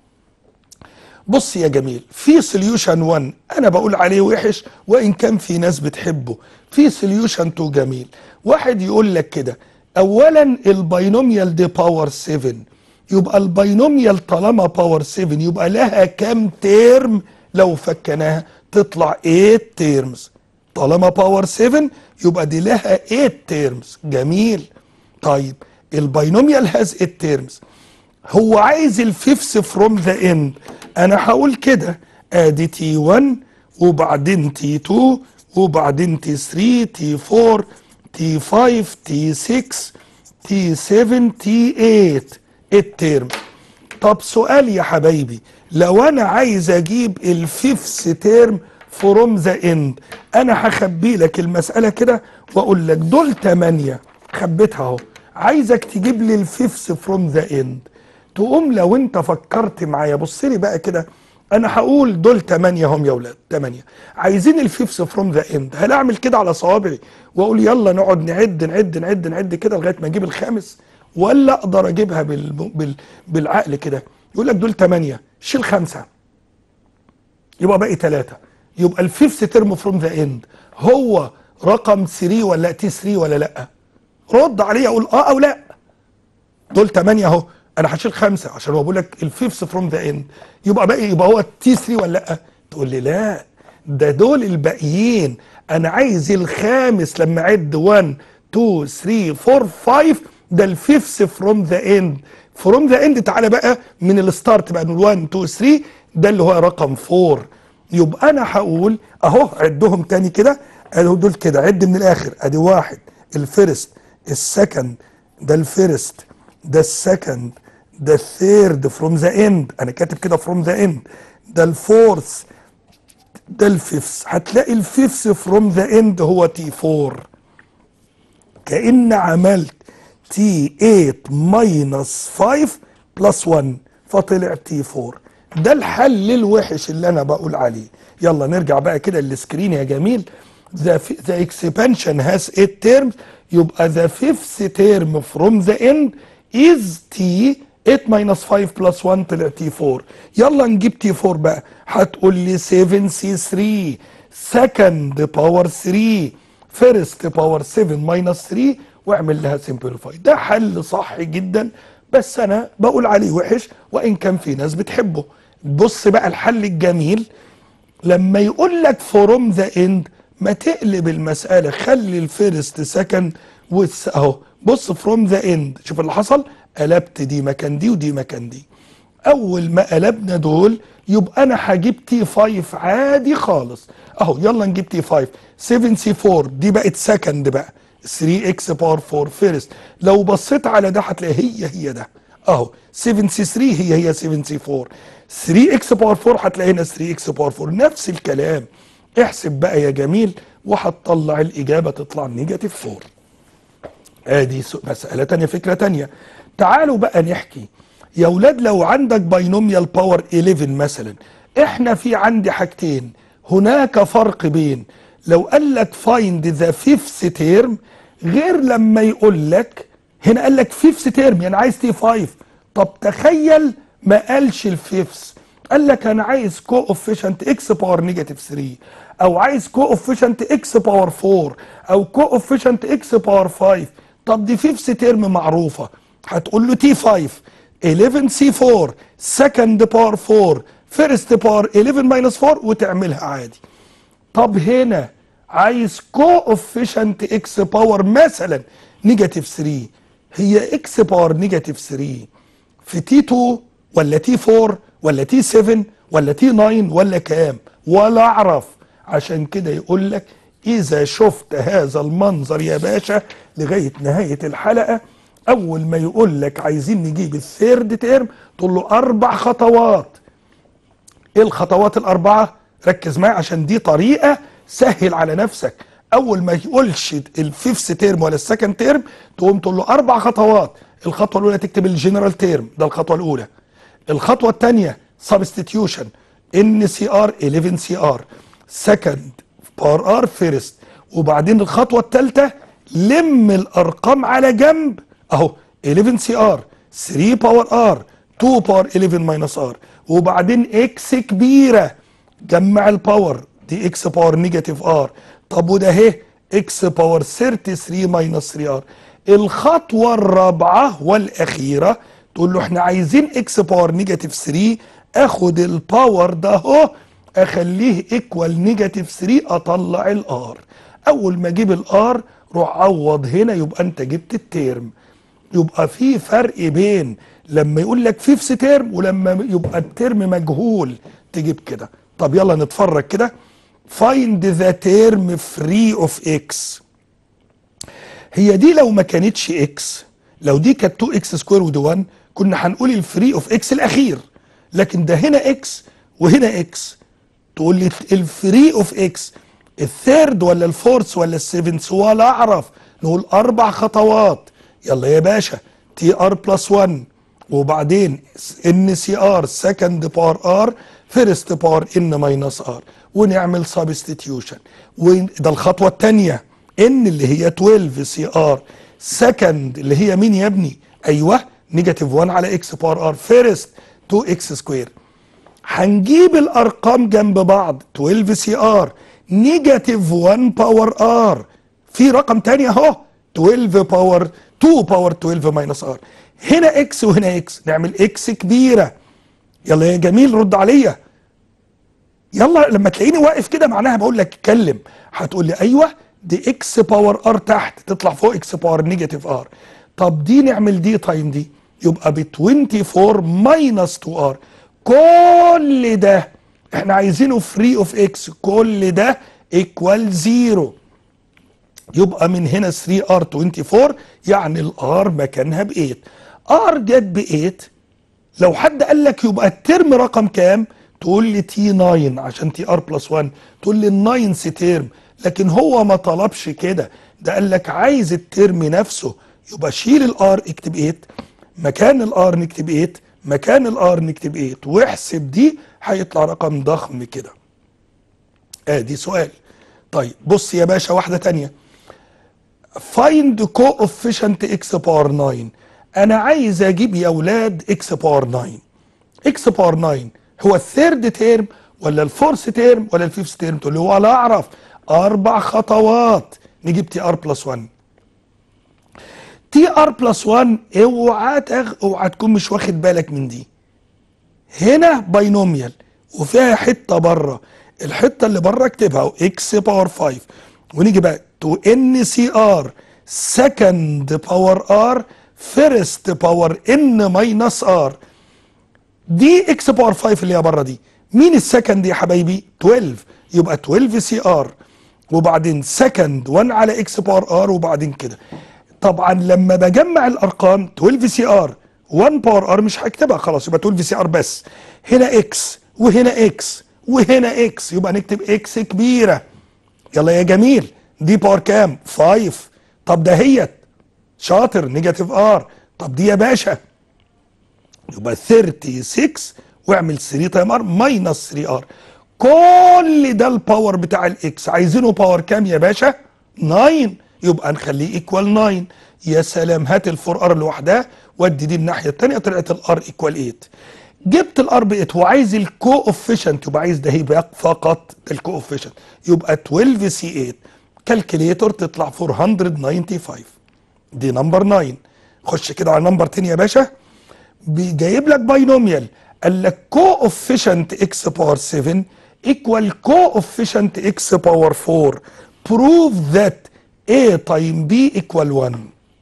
بص يا جميل في سوليوشن 1 انا بقول عليه وحش وان كان في ناس بتحبه في سوليوشن 2 جميل واحد يقول لك كده اولا الباينوميال دي باور 7 يبقى الباينوميال طالما باور 7 يبقى لها كام تيرم لو فكناها تطلع 8 تيرمز طالما باور 7 يبقى دي لها 8 تيرمز جميل طيب الباينوميال هاز 8 تيرمز هو عايز الفيفث فروم ذا اند انا هقول كده ادي تي 1 وبعدين تي 2 وبعدين تي 3 تي 4 تي 5 تي 6 تي 7 تي 8 الترم طب سؤال يا حبايبي لو انا عايز اجيب الفيفث تيرم فروم ذا اند انا هخبي لك المساله كده واقول لك دول 8 خبيتها اهو عايزك تجيب لي الفيفث فروم ذا اند تقوم لو انت فكرت معايا بص لي بقى كده انا هقول دول 8 هم يا اولاد 8 عايزين الفيفث فروم ذا اند هل اعمل كده على صوابعي واقول يلا نقعد نعد نعد نعد نعد كده لغايه ما اجيب الخامس ولا اقدر اجيبها بال... بال... بالعقل كده يقول لك دول 8 شيل خمسه يبقى باقي 3 يبقى الفيفث ترم فروم ذا اند هو رقم 3 ولا تي 3 ولا لا رد عليه اقول اه او لا دول 8 اهو انا هشيل خمسه عشان هو بيقول لك الفيفث فروم ذا اند يبقى باقي يبقى هو تي 3 ولا لا تقول لي لا ده دول الباقيين انا عايز الخامس لما اعد 1 2 3 4 5 ده الفيفث فروم ذا اند فروم ذا اند تعالى بقى من الستارت بقى نقول 1 2 3 ده اللي هو رقم 4 يبقى انا هقول اهو عدهم تاني كده اهو دول كده عد من الاخر ادي واحد الفيرست السكند ده الفيرست ده السكند ده الثيرد فروم ذا اند انا كاتب كده فروم ذا اند ده الفورث ده الفيفث هتلاقي الفيفث فروم ذا اند هو تي 4 كأن عملت تي 8 ماينس 5 بلس 1 فطلع تي 4 ده الحل الوحش اللي انا بقول عليه يلا نرجع بقى كده للسكرين يا جميل the, the expansion has 8 terms يبقى the fifth term from the end is t 8 minus 5 plus 1 طلع تي 4 يلا نجيب تي 4 بقى هتقول لي 7 سي 3 second باور 3 first باور 7 minus 3 واعمل لها simplify ده حل صح جدا بس انا بقول عليه وحش وان كان في ناس بتحبه بص بقى الحل الجميل لما يقول لك فروم ذا اند ما تقلب المساله خلي الفيرست سكند اهو بص فروم ذا اند شوف اللي حصل قلبت دي مكان دي ودي مكان دي اول ما قلبنا دول يبقى انا هجيب تي 5 عادي خالص اهو يلا نجيب تي 5 7 سي 4 دي بقت سكند بقى 3 اكس باور 4 فيرست لو بصيت على ده هتلاقي هي هي ده اهو 7 سي 3 هي هي 7 سي 4 3 اكس باور 4 هتلاقي هنا 3 اكس باور 4 نفس الكلام احسب بقى يا جميل وهتطلع الاجابه تطلع نيجاتيف 4 ادي مساله تانية فكره تانية تعالوا بقى نحكي يا ولاد لو عندك باينوميال باور 11 مثلا احنا في عندي حاجتين هناك فرق بين لو قال لك فايند ذا فيفث تيرم غير لما يقول لك هنا قال لك فيفث تيرم يعني عايز تي 5 طب تخيل ما قالش الفيفث قال لك انا عايز كو اوفيشنت اكس باور نيجاتيف 3 او عايز كو اوفيشنت اكس باور 4 او كو اوفيشنت اكس باور 5 طب دي فيفث تيرم معروفه هتقول له تي 5 11 سي 4 سكند باور 4 فيرست باور 11 ماينس 4 وتعملها عادي طب هنا عايز كو اوفيشنت اكس باور مثلا نيجاتيف 3 هي اكس باور نيجاتيف 3 في تي 2 ولا تي 4 ولا تي 7 ولا تي 9 ولا كام ولا اعرف عشان كده يقول لك اذا شفت هذا المنظر يا باشا لغايه نهايه الحلقه اول ما يقول لك عايزين نجيب الثيرد تيرم تقول له اربع خطوات ايه الخطوات الاربعه ركز معايا عشان دي طريقه سهل على نفسك اول ما يقولش الفيفث تيرم ولا السكند تيرم تقوم تقول له اربع خطوات الخطوه الاولى تكتب الجنرال تيرم ده الخطوه الاولى الخطوه الثانيه سبستيتيوشن ان سي ار 11 سي ار سكند بار ار فيرست وبعدين الخطوه الثالثه لم الارقام على جنب اهو 11 سي ار 3 باور ار 2 باور 11 ماينس ار وبعدين اكس كبيره جمع الباور دي اكس باور نيجاتيف ار طب وده اهي اكس باور 33 ماينس 3 ار الخطوه الرابعه والاخيره تقول له احنا عايزين اكس باور نيجاتيف 3 اخد الباور ده اهو اخليه ايكوال نيجاتيف 3 اطلع الار اول ما اجيب الار روح عوض هنا يبقى انت جبت التيرم يبقى في فرق بين لما يقول لك فيفث ترم ولما يبقى الترم مجهول تجيب كده طب يلا نتفرج كده find the term free of x هي دي لو ما كانتش اكس لو دي كانت 2 اكس سكوير ودي 1 كنا هنقول الفري اوف اكس الاخير لكن ده هنا اكس وهنا اكس تقول لي الفري اوف اكس الثيرد ولا الفورث ولا السيفنث ولا اعرف نقول اربع خطوات يلا يا باشا تي ار بلس 1 وبعدين ان سي ار سكند باور ار فيرست باور ان ماينس ار ونعمل سبستيتيوشن وده الخطوه الثانيه ان اللي هي 12 سي ار سكند اللي هي مين يا ابني ايوه نيجاتيف 1 على اكس باور ار فيرست 2 اكس سكوير هنجيب الارقام جنب بعض 12 سي ار نيجاتيف 1 باور ار في رقم تاني اهو 12 باور 2 باور 12 ماينس ار هنا اكس وهنا اكس نعمل اكس كبيره يلا يا جميل رد عليا يلا لما تلاقيني واقف كده معناها بقول لك اتكلم هتقول لي ايوه دي اكس باور ار تحت تطلع فوق اكس باور نيجاتيف ار طب دي نعمل دي تايم دي يبقى ب 24 ماينس 2 ار كل ده احنا عايزينه فري اوف اكس كل ده ايكوال زيرو يبقى من هنا 3 ار 24 يعني الار مكانها ب 8 ار جت ب 8 لو حد قال لك يبقى الترم رقم كام تقول لي تي 9 عشان تي ار بلس 1 تقول لي الناينث ترم لكن هو ما طلبش كده ده قال لك عايز الترم نفسه يبقى شيل الار اكتب 8 مكان الار نكتب 8 مكان الار نكتب 8 واحسب دي هيطلع رقم ضخم كده ادي سؤال طيب بص يا باشا واحده تانية find coefficient x باور 9 انا عايز اجيب يا اولاد x باور 9 x باور 9 هو الثيرد تيرم ولا الفورث تيرم ولا الفيفث تيرم تقول لي ولا اعرف اربع خطوات نجيب تي ار بلس 1 تي ار بلس 1 اوعى تغ... اوعى تكون مش واخد بالك من دي هنا باينوميال وفيها حته بره الحته اللي بره اكتبها اكس باور 5 ونيجي بقى تو ان سي ار سكند باور ار فيرست باور ان ماينس ار دي اكس باور 5 اللي هي بره دي مين السكند يا حبايبي 12 يبقى 12 سي ار وبعدين سكند 1 على اكس باور ار وبعدين كده طبعا لما بجمع الارقام 12 سي ار 1 باور ار مش هكتبها خلاص يبقى 12 سي ار بس هنا اكس وهنا اكس وهنا اكس يبقى نكتب اكس كبيره يلا يا جميل دي باور كام 5 طب دهيت شاطر نيجاتيف ار طب دي يا باشا يبقى 36 واعمل 3 تايم ار ماينس 3 ار كل ده الباور بتاع الاكس عايزينه باور كام يا باشا 9 يبقى نخليه ايكوال 9 يا سلام هات الفور ار لوحدها ودي دي الناحيه الثانيه طلعت الار ايكوال 8 جبت الار ب 8 وعايز الكو اوفيشنت يبقى عايز ده يبقى فقط الكو اوفيشنت يبقى 12 سي 8 كالكليتور تطلع 495 دي نمبر 9 خش كده على نمبر 10 يا باشا جايب لك باينوميال قال لك كو اوفيشنت اكس باور 7 ايكوال كو اوفيشنت اكس باور 4 بروف ذات A تايم B ايكوال 1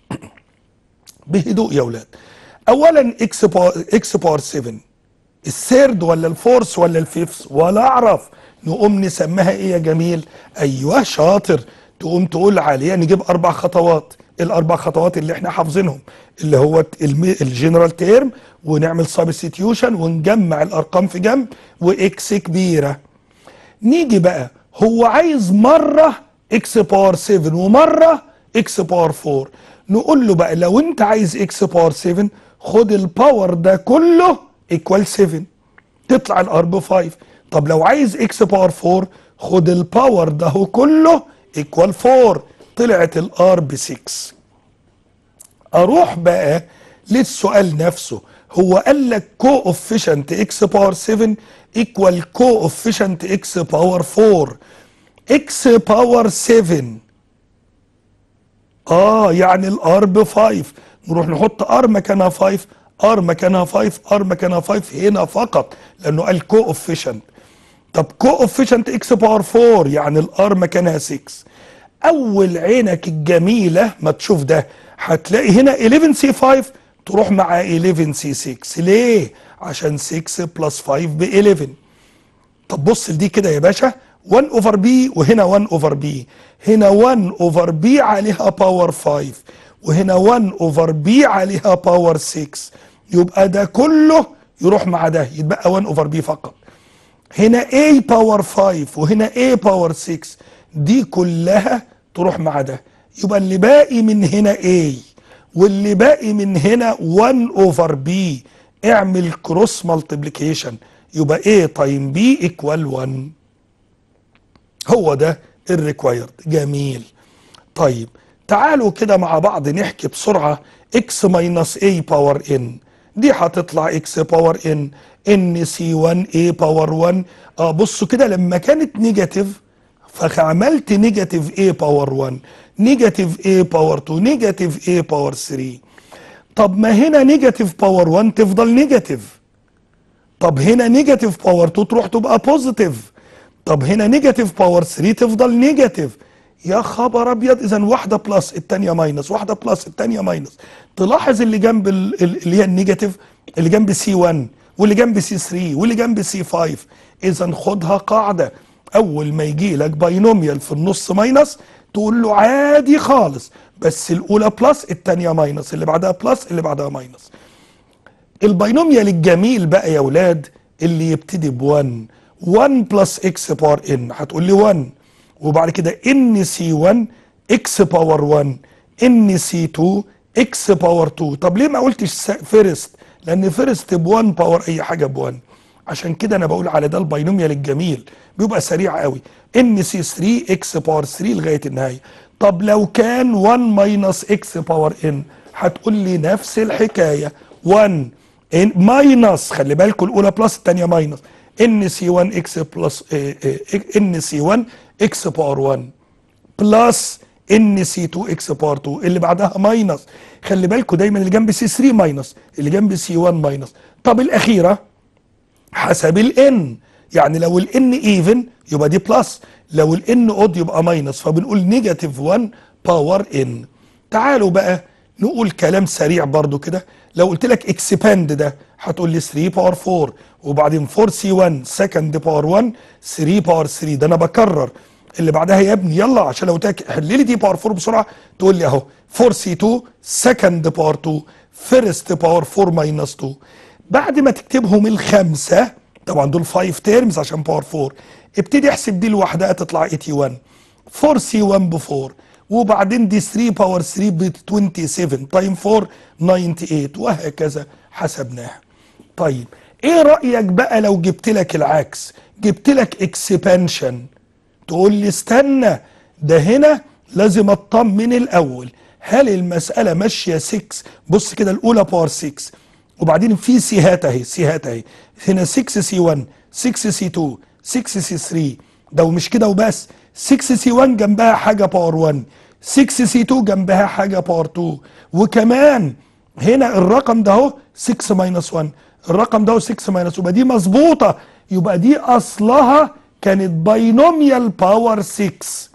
بهدوء يا اولاد اولا اكس باور اكس باور 7 الثيرد ولا الفورث ولا الفيفث ولا اعرف نقوم نسميها ايه يا جميل ايوه شاطر تقوم تقول عليها نجيب اربع خطوات الاربع خطوات اللي احنا حافظينهم اللي هو الجنرال تيرم ونعمل سبستيتيوشن ونجمع الارقام في جنب واكس كبيره نيجي بقى هو عايز مره اكس باور 7 ومره اكس باور 4 نقول له بقى لو انت عايز اكس باور 7 خد الباور ده كله ايكوال 7 تطلع الار ب 5 طب لو عايز اكس باور 4 خد الباور ده كله ايكوال 4 طلعت الار ب 6 اروح بقى للسؤال نفسه هو قال لك كو اوفيشنت اكس باور 7 ايكوال كو اوفيشنت اكس باور 4 اكس باور 7 اه يعني الار ب 5 نروح نحط ار مكانها 5 ار مكانها 5 ار مكانها 5 هنا فقط لانه قال كو اوفيشنت طب كو اوفيشنت اكس باور 4 يعني الار مكانها 6 اول عينك الجميله ما تشوف ده هتلاقي هنا 11 سي 5 تروح مع 11 سي 6 ليه عشان 6 بلس 5 ب 11 طب بص لدي كده يا باشا 1 اوفر بي وهنا 1 اوفر بي هنا 1 اوفر بي عليها باور 5 وهنا 1 اوفر بي عليها باور 6 يبقى ده كله يروح مع ده يتبقى 1 اوفر بي فقط هنا A باور 5 وهنا A باور 6 دي كلها تروح مع ده يبقى اللي باقي من هنا A واللي باقي من هنا 1 اوفر B اعمل كروس مالتيبليكيشن يبقى A تايم B ايكوال 1 هو ده الريكوايرد جميل طيب تعالوا كده مع بعض نحكي بسرعة x ماينس a باور n دي هتطلع x باور n ان سي 1 a باور 1 اه بصوا كده لما كانت نيجاتيف فعملت نيجاتيف a باور 1 نيجاتيف a باور 2 نيجاتيف a باور 3 طب ما هنا نيجاتيف باور 1 تفضل نيجاتيف طب هنا نيجاتيف باور 2 تروح تبقى بوزيتيف طب هنا نيجاتيف باور 3 تفضل نيجاتيف يا خبر ابيض اذا واحده بلس الثانيه ماينس واحده بلس الثانيه ماينس تلاحظ اللي جنب ال- ال- اللي هي النيجاتيف اللي جنب سي 1 واللي جنب سي 3 واللي جنب سي 5 اذا خدها قاعده اول ما يجي لك باينوميال في النص ماينس تقول له عادي خالص بس الاولى بلس الثانيه ماينس اللي بعدها بلس اللي بعدها ماينس الباينوميال الجميل بقى يا ولاد اللي يبتدي ب 1 1 بلس اكس باور ان هتقول لي 1 وبعد كده ان سي 1 اكس باور 1 ان سي 2 اكس باور 2 طب ليه ما قلتش فيرست لان فيرست ب 1 باور اي حاجه ب 1 عشان كده انا بقول على ده الباينوميال الجميل بيبقى سريع قوي ان سي 3 اكس باور 3 لغايه النهايه طب لو كان 1 ماينس اكس باور ان هتقول لي نفس الحكايه 1 ان ماينس خلي بالكم الاولى بلس الثانيه ماينس ان سي 1 اكس بلس ان سي 1 اكس باور 1 بلس ان سي 2 اكس باور 2 اللي بعدها ماينس خلي بالكم دايما اللي جنب سي 3 ماينس اللي جنب سي 1 ماينس طب الاخيره حسب الان يعني لو الان ايفن يبقى دي بلس لو الان اود يبقى ماينس فبنقول نيجاتيف 1 باور ان تعالوا بقى نقول كلام سريع برضو كده لو قلت لك اكسباند ده هتقول لي 3 باور 4 وبعدين 4 سي 1 سكند باور 1 3 باور 3 ده انا بكرر اللي بعدها يا ابني يلا عشان لو قلت لك حل لي دي باور 4 بسرعه تقول لي اهو 4 سي 2 سكند باور 2 فيرست باور 4 ماينس 2 بعد ما تكتبهم الخمسه طبعا دول 5 تيرمز عشان باور 4 ابتدي احسب دي لوحدها تطلع 81 4 سي 1 ب 4 وبعدين دي 3 باور 3 ب 27 تايم 4 98 وهكذا حسبناها طيب ايه رايك بقى لو جبت لك العكس جبت لك اكسبانشن تقول لي استنى ده هنا لازم اطمن الاول هل المساله ماشيه 6 بص كده الاولى باور 6 وبعدين في سيهات اهي سيهات اهي هنا 6 سي 1 6 سي 2 6 سي 3 ده ومش كده وبس 6 سي 1 جنبها حاجه باور 1 6 سي 2 جنبها حاجه باور 2 وكمان هنا الرقم ده اهو 6 ماينس 1 الرقم ده 6 ماينس يبقى دي مظبوطه يبقى دي اصلها كانت باينوميال باور 6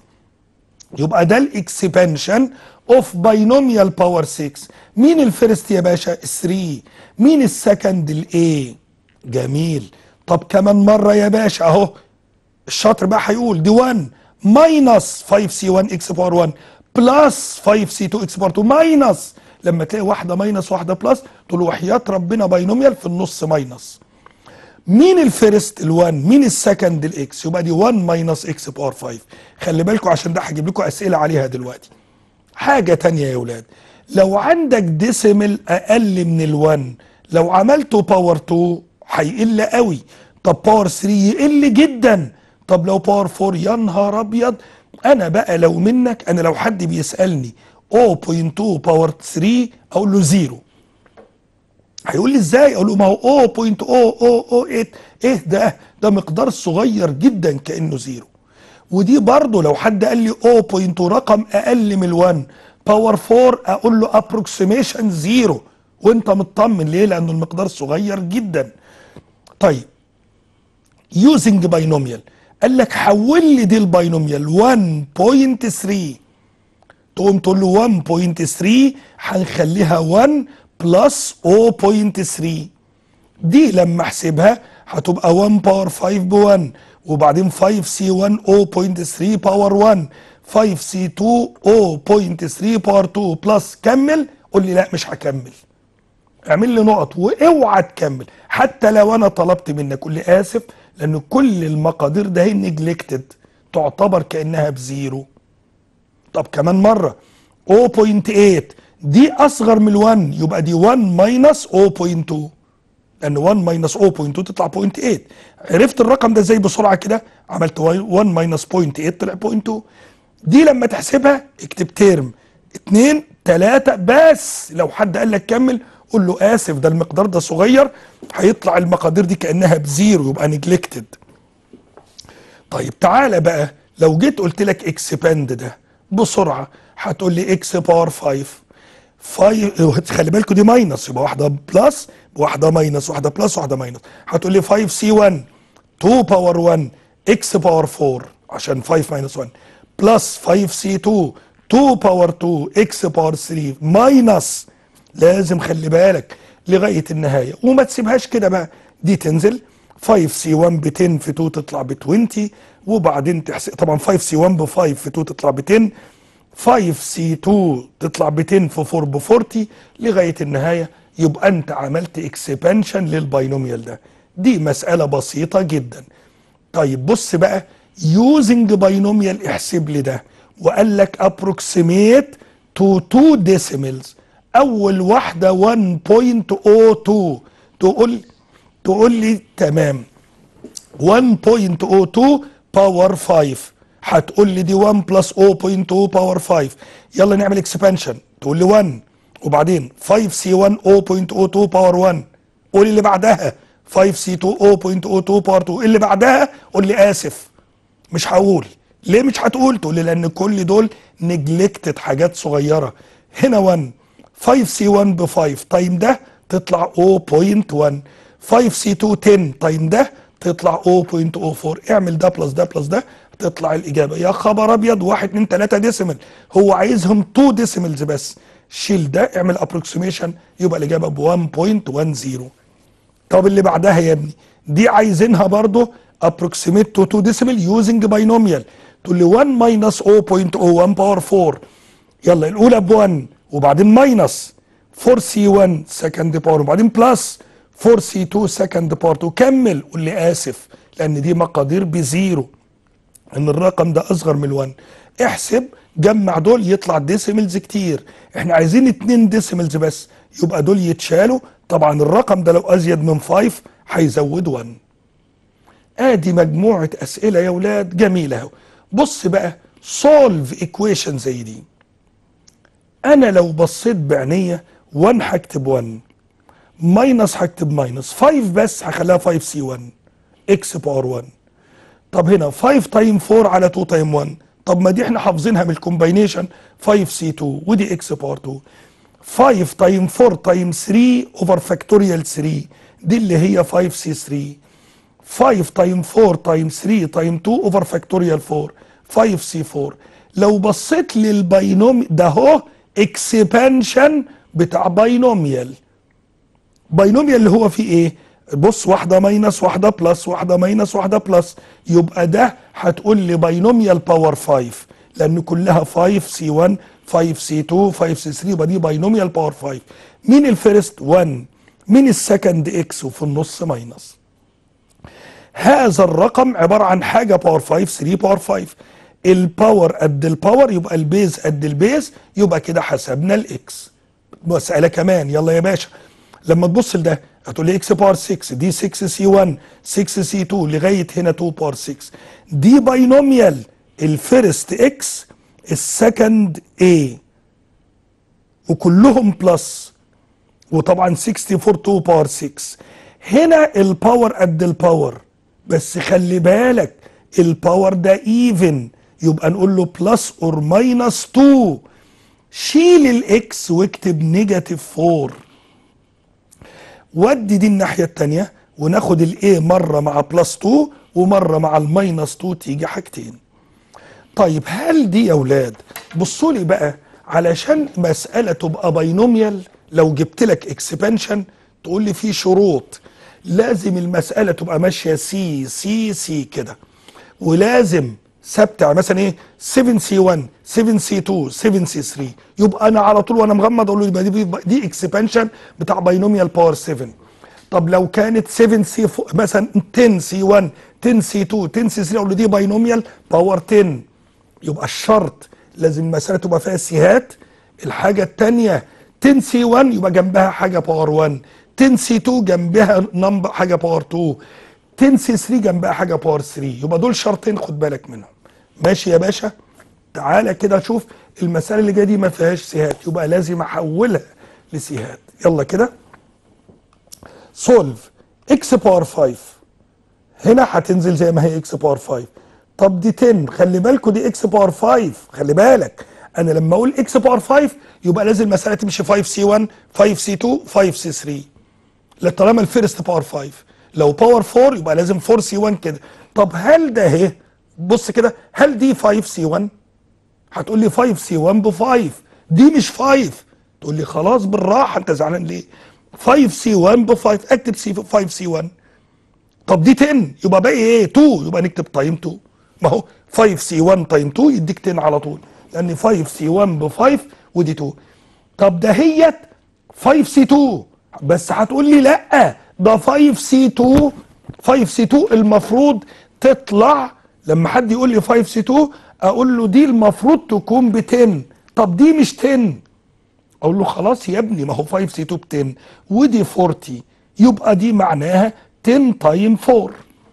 يبقى ده الاكسبانشن اوف باينوميال باور 6 مين الفيرست يا باشا 3 مين السكند الاي جميل طب كمان مره يا باشا اهو الشاطر بقى هيقول دي 1 ماينس 5 سي 1 اكس باور 1 بلس 5 سي 2 اكس باور 2 ماينس لما تلاقي واحده ماينس واحده بلس تقول له وحياه ربنا باينوميال في النص ماينس مين الفيرست ال1 مين السكند الاكس يبقى دي 1 ماينس اكس باور 5 خلي بالكم عشان ده هجيب لكم اسئله عليها دلوقتي حاجه تانية يا ولاد لو عندك ديسيمل اقل من ال1 لو عملته باور 2 هيقل قوي طب باور 3 يقل جدا طب لو باور 4 يا نهار ابيض انا بقى لو منك انا لو حد بيسالني 0.2 باور 3 اقول له زيرو هيقول لي ازاي اقول له ما هو 0.0008 ايه ده ده مقدار صغير جدا كانه زيرو ودي برضه لو حد قال لي 0.2 رقم اقل من ال1 باور 4 اقول له ابروكسيميشن زيرو وانت مطمن ليه لانه المقدار صغير جدا طيب يوزنج باينوميال قال لك حول لي دي الباينوميال 1.3 تقوم تقول له 1.3 هنخليها 1 بلس 0.3 دي لما احسبها هتبقى 1 باور 5 ب 1 وبعدين 5 سي 1 0.3 باور 1 5 سي 2 0.3 باور 2 بلس كمل قول لي لا مش هكمل اعمل لي نقط واوعى تكمل حتى لو انا طلبت منك قول لي اسف لان كل المقادير ده هي نجلكتد تعتبر كانها بزيرو طب كمان مره 0.8 دي اصغر من 1 يبقى دي 1 ماينس 0.2 لان 1 ماينس 0.2 تطلع 0.8 عرفت الرقم ده ازاي بسرعه كده عملت 1 ماينس 0.8 طلع 0.2 دي لما تحسبها اكتب ترم 2 3 بس لو حد قال لك كمل قول له اسف ده المقدار ده صغير هيطلع المقادير دي كانها بزيرو يبقى نجلكتد طيب تعالى بقى لو جيت قلت لك اكسباند ده بسرعه هتقول لي اكس باور 5 5 خلي بالكوا دي ماينس يبقى واحده بلس واحده ماينس واحده بلس واحده ماينس هتقول لي 5 سي 1 2 باور 1 اكس باور 4 عشان 5 ماينس 1 بلس 5 سي 2 2 باور 2 اكس باور 3 ماينس لازم خلي بالك لغايه النهايه وما تسيبهاش كده بقى دي تنزل 5 سي 1 ب 10 في 2 تطلع ب 20 وبعدين تحسب طبعا 5 سي 1 ب 5 في 2 تطلع ب 10 5 سي 2 تطلع ب 10 في 4 ب 40 لغايه النهايه يبقى انت عملت اكسبانشن للباينوميال ده دي مساله بسيطه جدا طيب بص بقى يوزنج باينوميال احسب لي ده وقال لك ابروكسيميت تو 2 ديسيملز اول واحده 1.02 تقول تقول لي تمام 1.02 باور 5 هتقول لي دي 1 بلس 0.2 باور 5 يلا نعمل اكسبانشن تقول لي 1 وبعدين 5 سي 1 0.02 باور 1 قول اللي بعدها 5 سي 2 0.02 باور 2 اللي بعدها قول لي اسف مش هقول ليه مش هتقول تقول لي لان كل دول نجلكتد حاجات صغيره هنا 1 5 سي 1 ب 5 تايم ده تطلع 0.1 5 سي 2 10 تايم ده تطلع 0.04 اعمل ده بلس ده بلس ده تطلع الاجابه يا خبر ابيض 1 2 3 ديسيمل هو عايزهم 2 ديسيملز بس شيل ده اعمل ابروكسيميشن يبقى الاجابه ب 1.10 طب اللي بعدها يا ابني دي عايزينها برضه ابروكسيميت تو 2 ديسيمل يوزنج باينوميال تقول لي 1 ماينس 0.01 باور 4 يلا الاولى ب 1 وبعدين ماينس 4 سي 1 سكند باور وبعدين بلس 4 سي 2 سكند باور 2 كمل قول لي اسف لان دي مقادير بزيرو ان الرقم ده اصغر من 1 احسب جمع دول يطلع ديسيملز كتير احنا عايزين 2 ديسيملز بس يبقى دول يتشالوا طبعا الرقم ده لو ازيد من 5 هيزود 1 ادي مجموعه اسئله يا ولاد جميله اهو بص بقى سولف ايكويشن زي دي انا لو بصيت بعينيا 1 هكتب 1 ماينس هكتب ماينس 5 بس هخليها 5 سي 1 اكس باور 1 طب هنا 5 تايم 4 على 2 تايم 1 طب ما دي احنا حافظينها من الكومباينيشن 5 سي 2 ودي اكس باور 2 5 تايم 4 تايم 3 اوفر فاكتوريال 3 دي اللي هي 5 سي 3 5 تايم 4 تايم 3 تايم 2 اوفر فاكتوريال 4 5 سي 4 لو بصيت للباينومي ده اهو اكسبانشن بتاع باينوميال باينوميال اللي هو فيه ايه بص واحده ماينس واحده بلس واحده ماينس واحده بلس يبقى ده هتقول لي باينوميال باور 5 لان كلها 5 سي 1 5 سي 2 5 سي 3 يبقى دي باينوميال باور 5 مين الفيرست 1 مين السكند اكس وفي النص ماينس هذا الرقم عباره عن حاجه باور 5 3 باور 5 الباور قد الباور يبقى البيز قد البيز يبقى كده حسبنا الاكس مساله كمان يلا يا باشا لما تبص لده هتقول لي اكس باور 6 دي 6 سي 1 6 سي 2 لغايه هنا 2 باور 6 دي باينوميال الفيرست اكس السكند اي وكلهم بلس وطبعا 64 2 باور 6 هنا الباور قد الباور بس خلي بالك الباور ده ايفن يبقى نقول له بلس اور ماينس 2 شيل الاكس واكتب نيجاتيف 4 ودي دي الناحيه الثانيه وناخد الاي مره مع بلس 2 ومره مع الماينس 2 تيجي حاجتين طيب هل دي يا اولاد بصوا لي بقى علشان مساله تبقى باينوميال لو جبت لك اكسبانشن تقول لي في شروط لازم المساله تبقى ماشيه سي سي سي كده ولازم ثابته يعني مثلا ايه 7 سي 1 7 سي 2 7 سي 3 يبقى انا على طول وانا مغمض اقول له يبقى دي دي اكسبانشن بتاع باينوميال باور 7 طب لو كانت 7 سي مثلا 10 سي 1 10 سي 2 10 سي 3 اقول له دي باينوميال باور 10 يبقى الشرط لازم المساله تبقى فيها سيهات الحاجه الثانيه 10 سي 1 يبقى جنبها حاجه باور 1 10 سي 2 جنبها نمبر حاجه باور 2 10 سي 3 جنبها حاجه باور 3 يبقى دول شرطين خد بالك منهم ماشي يا باشا تعالى كده شوف المساله اللي جايه دي ما فيهاش سيهات يبقى لازم احولها لسيهات يلا كده سولف اكس باور 5 هنا هتنزل زي ما هي اكس باور 5 طب دي 10 خلي بالكوا دي اكس باور 5 خلي بالك انا لما اقول اكس باور 5 يبقى لازم المساله تمشي 5 سي 1 5 سي 2 5 سي 3 لا طالما الفيرست باور 5 لو باور 4 يبقى لازم 4 سي 1 كده طب هل ده اهي بص كده هل دي 5 سي 1 هتقول لي 5 سي 1 ب 5 دي مش 5 تقول لي خلاص بالراحه انت زعلان ليه 5 سي 1 ب 5 اكتب سي 5 سي 1 طب دي 10 يبقى باقي ايه 2 يبقى نكتب تايم 2 ما هو 5 سي 1 تايم 2 يديك 10 على طول لان 5 سي 1 ب 5 ودي 2 طب دهيت 5 سي 2 بس هتقول لي لا ده 5 سي 2 5 سي 2 المفروض تطلع لما حد يقول لي 5 سي 2 اقول له دي المفروض تكون ب 10 طب دي مش 10 اقول له خلاص يا ابني ما هو 5 سي 2 ب 10 ودي 40 يبقى دي معناها 10 تايم 4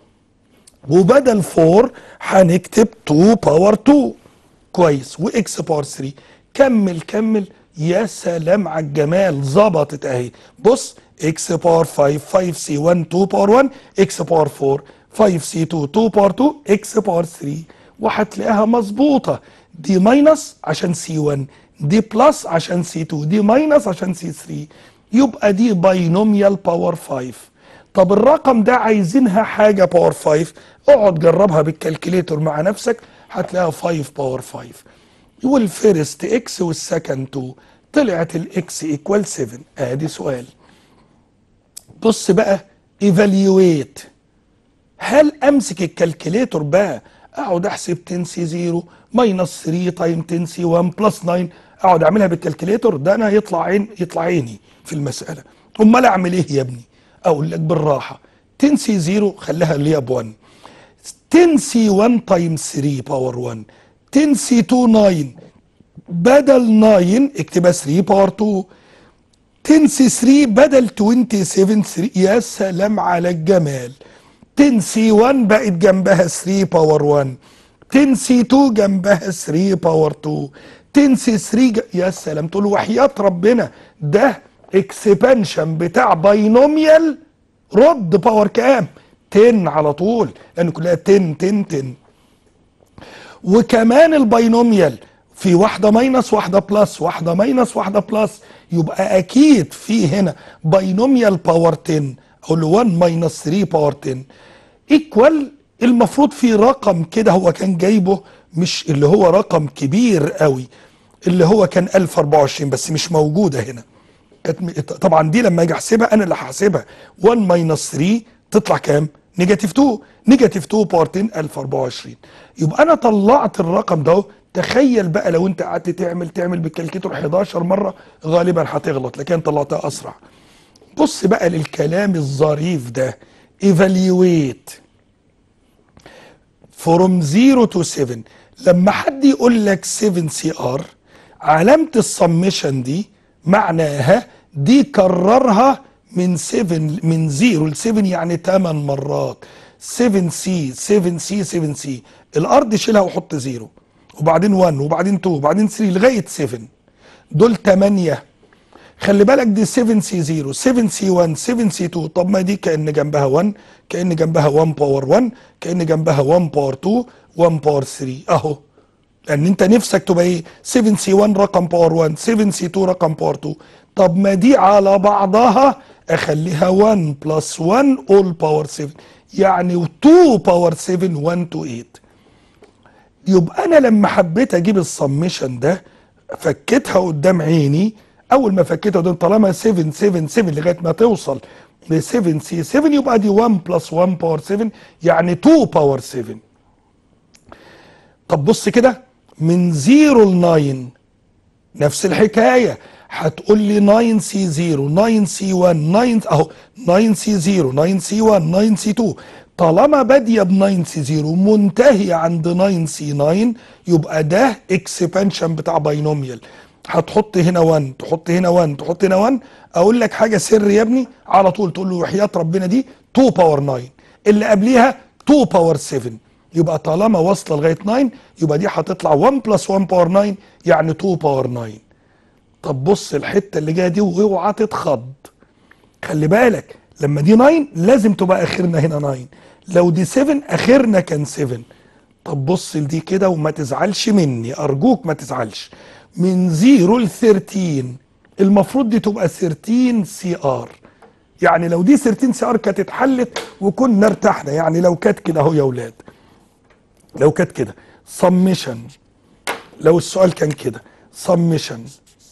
وبدل 4 هنكتب 2 باور 2 كويس واكس باور 3 كمل كمل يا سلام على الجمال ظبطت اهي بص اكس باور 5 5 سي 1 2 باور 1 اكس باور 4 5 سي 2 2 باور 2 اكس باور 3 وهتلاقيها مظبوطه دي ماينس عشان سي 1 دي بلس عشان سي 2 دي ماينس عشان سي 3 يبقى دي باينوميال باور 5 طب الرقم ده عايزينها حاجه باور 5 اقعد جربها بالكالكوليتور مع نفسك هتلاقيها 5 باور 5 والفيرست اكس والسكند 2 طلعت الاكس ايكوال 7 ادي سؤال بص بقى ايفاليويت هل امسك الكالكوليتور بقى اقعد احسب 10 سي 0 ماينس 3 تايم 10 سي 1 بلس 9 اقعد اعملها بالكالكوليتور ده انا يطلع عين يطلع عيني في المساله امال اعمل ايه يا ابني اقول لك بالراحه 10 سي 0 خليها اللي هي ب 1 10 سي 1 تايم 3 باور 1 10 سي 2 9 بدل 9 اكتبها 3 باور 2 10 سي 3 بدل 27 3 يا سلام على الجمال 10 سي 1 بقت جنبها 3 باور 1 10 سي 2 جنبها 3 باور 2 10 سي 3 ج... يا سلام تقول وحياة ربنا ده اكسبانشن بتاع باينوميال رد باور كام 10 على طول لان كلها 10 10 10 وكمان الباينوميال في واحدة ماينس واحدة بلس واحدة ماينس واحدة بلس يبقى أكيد في هنا باينوميال باور 10 أقول له 1 ماينس 3 باور 10 ايكوال المفروض في رقم كده هو كان جايبه مش اللي هو رقم كبير قوي اللي هو كان 1024 بس مش موجودة هنا طبعا دي لما اجي احسبها انا اللي هحسبها 1 ماينس 3 تطلع كام؟ نيجاتيف 2 نيجاتيف 2 باور 10 1024 يبقى انا طلعت الرقم ده تخيل بقى لو انت قعدت تعمل تعمل بالكالكيتور 11 مره غالبا هتغلط لكن طلعتها اسرع بص بقى للكلام الظريف ده ايفاليويت فروم 0 تو 7 لما حد يقول لك 7 سي ار علامه السمشن دي معناها دي كررها من 7 من 0 ل 7 يعني 8 مرات 7 سي 7 سي 7 سي الارض شيلها وحط 0 وبعدين 1 وبعدين 2 وبعدين 3 لغايه 7 دول 8 خلي بالك دي 7 سي 0 7 سي 1 7 سي 2 طب ما دي كان جنبها 1 كان جنبها 1 باور 1 كان جنبها 1 باور 2 1 باور 3 اهو لان انت نفسك تبقى ايه 7 سي 1 رقم باور 1 7 سي 2 رقم باور 2 طب ما دي على بعضها اخليها 1 بلس 1 اول باور 7 يعني 2 باور 7 1 to 8 يبقى انا لما حبيت اجيب السمشن ده فكيتها قدام عيني اول ما فكيتها قدام طالما 7 7 7 لغايه ما توصل ل 7 سي 7 يبقى دي 1 بلس 1 باور 7 يعني 2 باور 7 طب بص كده من 0 ل 9 نفس الحكايه هتقول لي 9 سي 0 9 سي 1 9 اهو 9 سي 0 9 سي 1 9 سي 2 طالما باديه ب 9 سي 0 منتهيه عند 9 سي 9 يبقى ده اكسبانشن بتاع باينوميال هتحط هنا 1 تحط هنا 1 تحط هنا 1 اقول لك حاجه سر يا ابني على طول تقول له وحياه ربنا دي 2 باور 9 اللي قبليها 2 باور 7 يبقى طالما واصله لغايه 9 يبقى دي هتطلع 1 بلس 1 باور 9 يعني 2 باور 9 طب بص الحته اللي جايه دي واوعى تتخض خلي بالك لما دي 9 لازم تبقى اخرنا هنا 9 لو دي 7 اخرنا كان 7 طب بص لدي كده وما تزعلش مني ارجوك ما تزعلش من 0 ل 13 المفروض دي تبقى 13 سي ار يعني لو دي 13 سي ار كانت اتحلت وكنا ارتحنا يعني لو كانت كده اهو يا اولاد لو كانت كده سمشن لو السؤال كان كده سمشن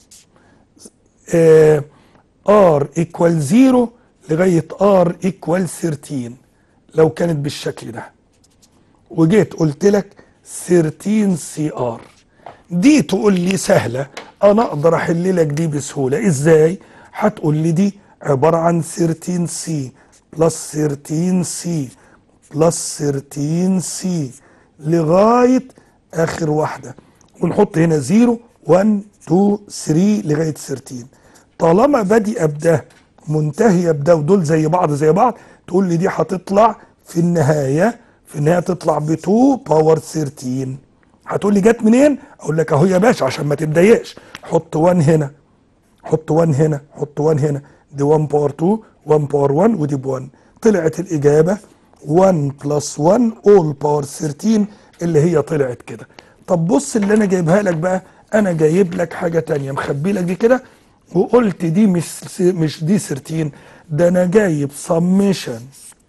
ار ايكوال 0 لغايه ار ايكوال 13 لو كانت بالشكل ده وجيت قلت لك 13 سي ار دي تقول لي سهله انا اقدر احل لك دي بسهوله ازاي هتقول لي دي عباره عن 13 سي بلس 13 سي بلس 13 سي لغايه اخر واحده ونحط هنا 0 1 2 3 لغايه 13 طالما بادئه بده منتهيه بده ودول زي بعض زي بعض تقول لي دي هتطلع في النهايه في النهايه تطلع ب 2 باور 13 هتقول لي جت منين؟ اقول لك اهو يا باشا عشان ما تتضايقش حط 1 هنا حط 1 هنا حط 1 هنا دي 1 باور 2 1 باور 1 ودي ب 1 طلعت الاجابه 1 بلس 1 اول باور 13 اللي هي طلعت كده طب بص اللي انا جايبها لك بقى انا جايب لك حاجه تانية مخبي لك دي كده وقلت دي مش مش دي 13 ده انا جايب سميشن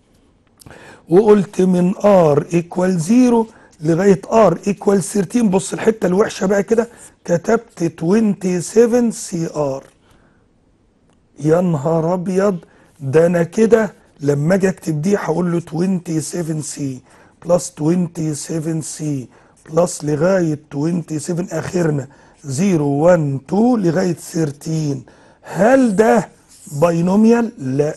وقلت من ار ايكوال 0 لغايه ار ايكوال 13 بص الحته الوحشه بقى كده كتبت 27 سي ار يا نهار ابيض ده انا كده لما اجي اكتب دي هقول له 27 سي بلس 27 سي بلس لغايه 27 اخرنا 0 1 2 لغايه 13 هل ده باينوميال؟ لا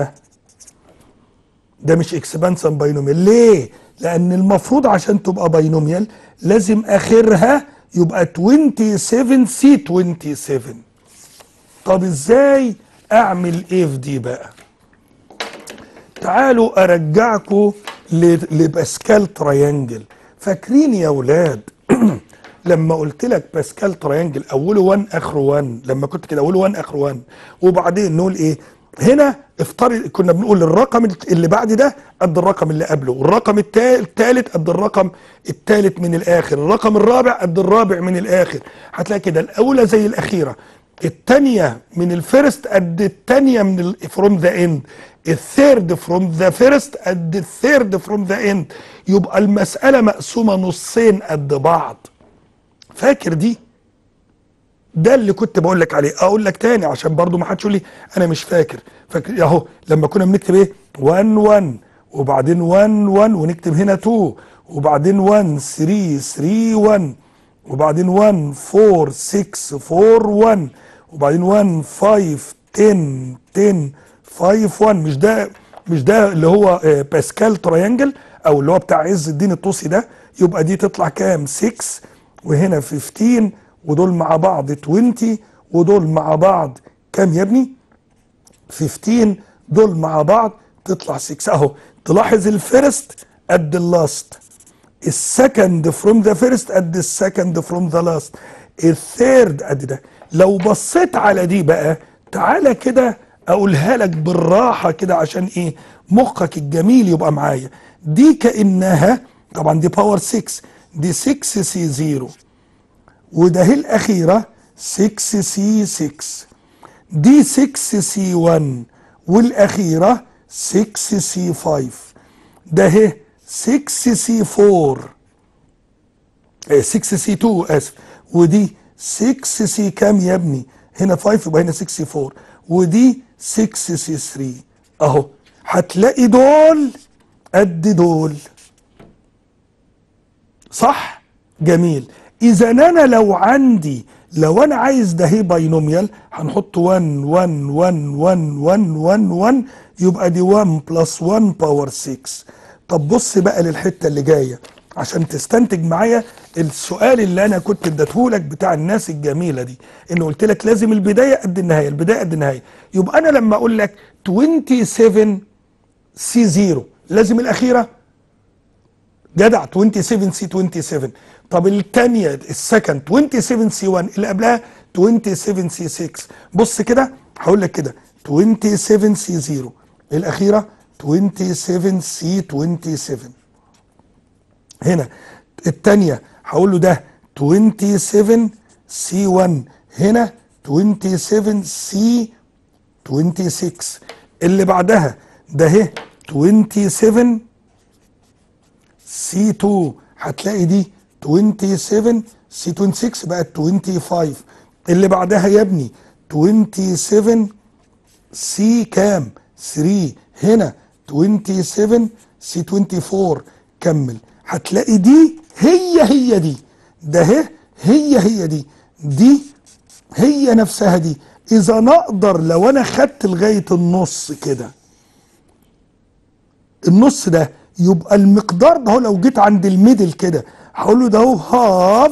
ده مش اكسبانسن باينوميال ليه؟ لان المفروض عشان تبقى باينوميال لازم اخرها يبقى 27 سي 27 طب ازاي اعمل ايه في دي بقى؟ تعالوا ارجعكم لباسكال تريانجل فاكرين يا اولاد لما قلت لك باسكال تريانجل اوله 1 اخره 1 لما كنت كده اوله 1 اخره 1 وبعدين نقول ايه هنا افترض كنا بنقول الرقم اللي بعد ده قد الرقم اللي قبله والرقم الثالث قد الرقم الثالث من الاخر الرقم الرابع قد الرابع من الاخر هتلاقي كده الاولى زي الاخيره الثانيه من الفيرست قد الثانيه من فروم ذا اند الثيرد فروم ذا فيرست قد الثيرد فروم ذا اند يبقى المساله مقسومه نصين قد بعض فاكر دي ده اللي كنت بقول لك عليه اقول لك تاني عشان برضو ما حدش يقول لي انا مش فاكر فاكر اهو لما كنا بنكتب ايه 1 1 وبعدين 1 1 ونكتب هنا 2 وبعدين 1 3 3 1 وبعدين 1 4 6 4 1 وبعدين 1 5 10 10 5 1 مش ده مش ده اللي هو باسكال تريانجل او اللي هو بتاع عز الدين الطوسي ده يبقى دي تطلع كام 6 وهنا 15 ودول مع بعض 20 ودول مع بعض كام يا ابني 15 دول مع بعض تطلع 6 اهو تلاحظ الفيرست قد اللاست السكند فروم ذا فيرست قد السكند فروم ذا لاست الثيرد قد ده لو بصيت على دي بقى تعالى كده اقولها لك بالراحه كده عشان ايه مخك الجميل يبقى معايا دي كانها طبعا دي باور 6 دي 6 سي 0 وده هي الاخيره 6 سي 6 دي 6 سي 1 والاخيره 6 سي 5 ده اهي 6 سي 4 6 سي 2 اسف ودي 6 سي كام يا ابني هنا 5 يبقى هنا 6 سي 4 ودي 6 سي 3 اهو هتلاقي دول قد دول صح جميل اذا انا لو عندي لو انا عايز ده هي باينوميال هنحط 1 1 1 1 1 1 1 يبقى دي 1 بلس 1 باور 6 طب بص بقى للحته اللي جايه عشان تستنتج معايا السؤال اللي انا كنت اديتهولك بتاع الناس الجميله دي ان قلت لك لازم البدايه قد النهايه البدايه قد النهايه يبقى انا لما اقول لك 27 سي 0 لازم الاخيره جدع 27 سي 27 طب الثانيه السكند 27 سي 1 اللي قبلها 27 سي 6 بص كده هقول لك كده 27 سي 0 الاخيره 27 سي 27 هنا الثانيه هقول له ده 27 سي 1 هنا 27 سي 26 اللي بعدها ده اهي 27 سي 2 هتلاقي دي 27 سي 26 بقت 25 اللي بعدها يا ابني 27 سي كام 3 هنا 27 سي 24 كمل هتلاقي دي هي هي دي ده اهي هي هي دي دي هي نفسها دي اذا نقدر لو انا خدت لغايه النص كده النص ده يبقى المقدار ده هو لو جيت عند الميدل كده هقول له ده هو هاف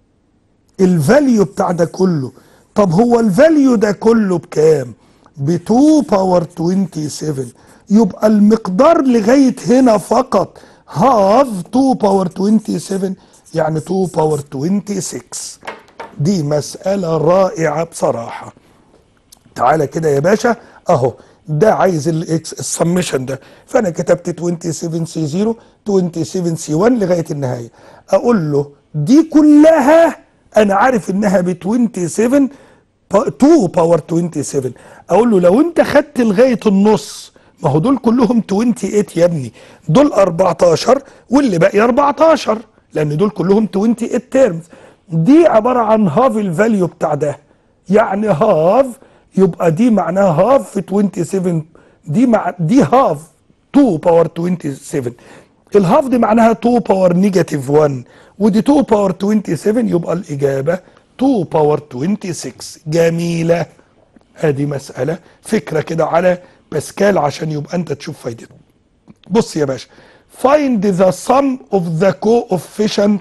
الفاليو بتاع ده كله طب هو الفاليو ده كله بكام ب 2 باور 27 يبقى المقدار لغايه هنا فقط هاف 2 باور 27 يعني 2 باور 26 دي مسألة رائعة بصراحة تعالى كده يا باشا اهو ده عايز الاكس السمشن ده فانا كتبت 27 سي 0 27 سي 1 لغايه النهايه اقول له دي كلها انا عارف انها ب 27 2 باور 27 اقول له لو انت خدت لغايه النص ما هو دول كلهم 28 يا ابني دول 14 واللي باقي 14 لان دول كلهم 28 تيرمز دي عباره عن هاف الفاليو بتاع ده يعني هاف يبقى دي معناها هاف في 27 دي مع دي هاف 2 باور 27 الهاف دي معناها 2 باور نيجاتيف 1 ودي 2 باور 27 يبقى الاجابه 2 باور 26 جميله ادي مساله فكره كده على باسكال عشان يبقى انت تشوف فايدته بص يا باشا find the sum of the coefficient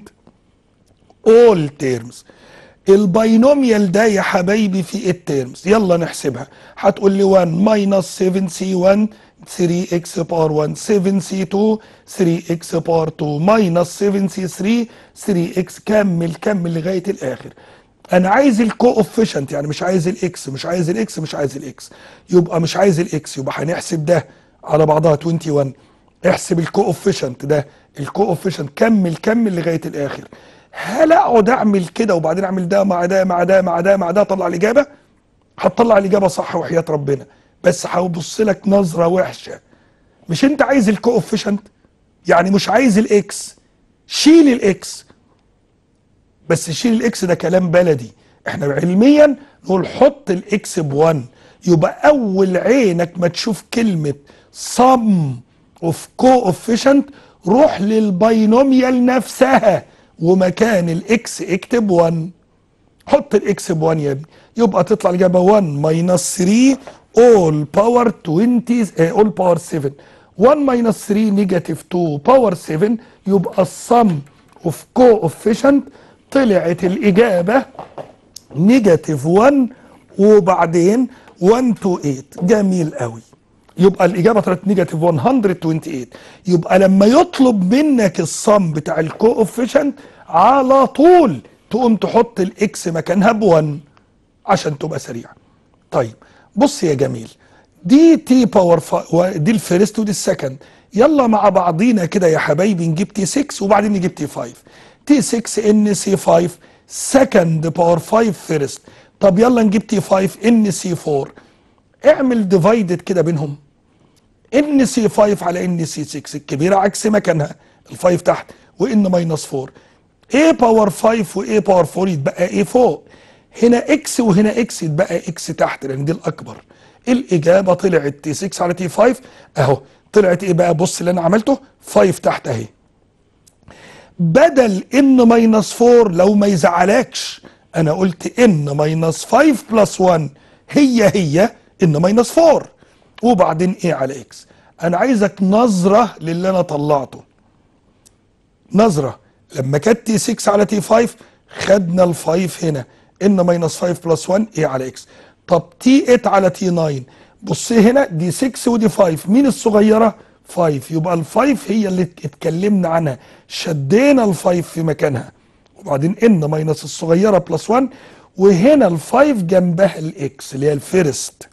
all terms الباينوميال ده يا حبايبي في التيرمز يلا نحسبها هتقول لي 1 ماينس 7 سي 1 3 اكس بار 1 7 سي 2 3 اكس بار 2 ماينس 7 سي 3 3 اكس كمل كمل لغايه الاخر انا عايز الكوفيشنت يعني مش عايز الاكس مش عايز الاكس مش عايز الاكس يبقى مش عايز الاكس يبقى هنحسب ده على بعضها 21 احسب الكوفيشنت ده الكوفيشنت كمل كمل لغايه الاخر هل اقعد اعمل كده وبعدين اعمل ده مع ده مع ده مع ده مع ده اطلع الاجابه هتطلع الاجابه صح وحياه ربنا بس هبص لك نظره وحشه مش انت عايز الكوفيشنت يعني مش عايز الاكس شيل الاكس بس شيل الاكس ده كلام بلدي احنا علميا نقول حط الاكس ب1 يبقى اول عينك ما تشوف كلمه sum of coefficient روح للباينوميال نفسها ومكان الاكس اكتب 1 حط الاكس ب 1 يا ابني يبقى تطلع الاجابه 1 ماينس 3 اول باور 20 اول باور 7 1 ماينس 3 نيجاتيف 2 باور 7 يبقى السم اوف كوفيشنت طلعت الاجابه نيجاتيف 1 وبعدين 1 تو 8 جميل قوي يبقى الاجابه طلعت نيجاتيف 128 يبقى لما يطلب منك الصم بتاع الكوفيشنت على طول تقوم تحط الاكس مكانها ب 1 عشان تبقى سريع طيب بص يا جميل دي تي باور دي الفيرست ودي السكند يلا مع بعضينا كده يا حبايبي نجيب تي 6 وبعدين نجيب تي 5 تي 6 ان سي 5 سكند باور 5 فيرست طب يلا نجيب تي 5 ان سي 4 اعمل ديفايدد كده بينهم ان سي 5 على ان سي 6 الكبيره عكس مكانها ال5 تحت وان ماينس 4 a باور 5 و a باور 4 يتبقى a فوق هنا اكس وهنا اكس يتبقى اكس تحت لان دي الاكبر الاجابه طلعت تي 6 على تي 5 اهو طلعت ايه بقى بص اللي انا عملته 5 تحت اهي بدل ان ماينس 4 لو ما يزعلكش انا قلت ان ماينس 5 بلس 1 هي هي ان ماينس 4 وبعدين ايه على اكس انا عايزك نظره للي انا طلعته نظره لما كانت تي 6 على تي 5 خدنا ال 5 هنا ان ماينس 5 بلس 1 ايه على اكس طب تي 8 على تي 9 بص هنا دي 6 ودي 5 مين الصغيره 5 يبقى ال 5 هي اللي اتكلمنا عنها شدينا ال 5 في مكانها وبعدين ان ماينس الصغيره بلس 1 وهنا ال 5 جنبها الاكس اللي هي الفيرست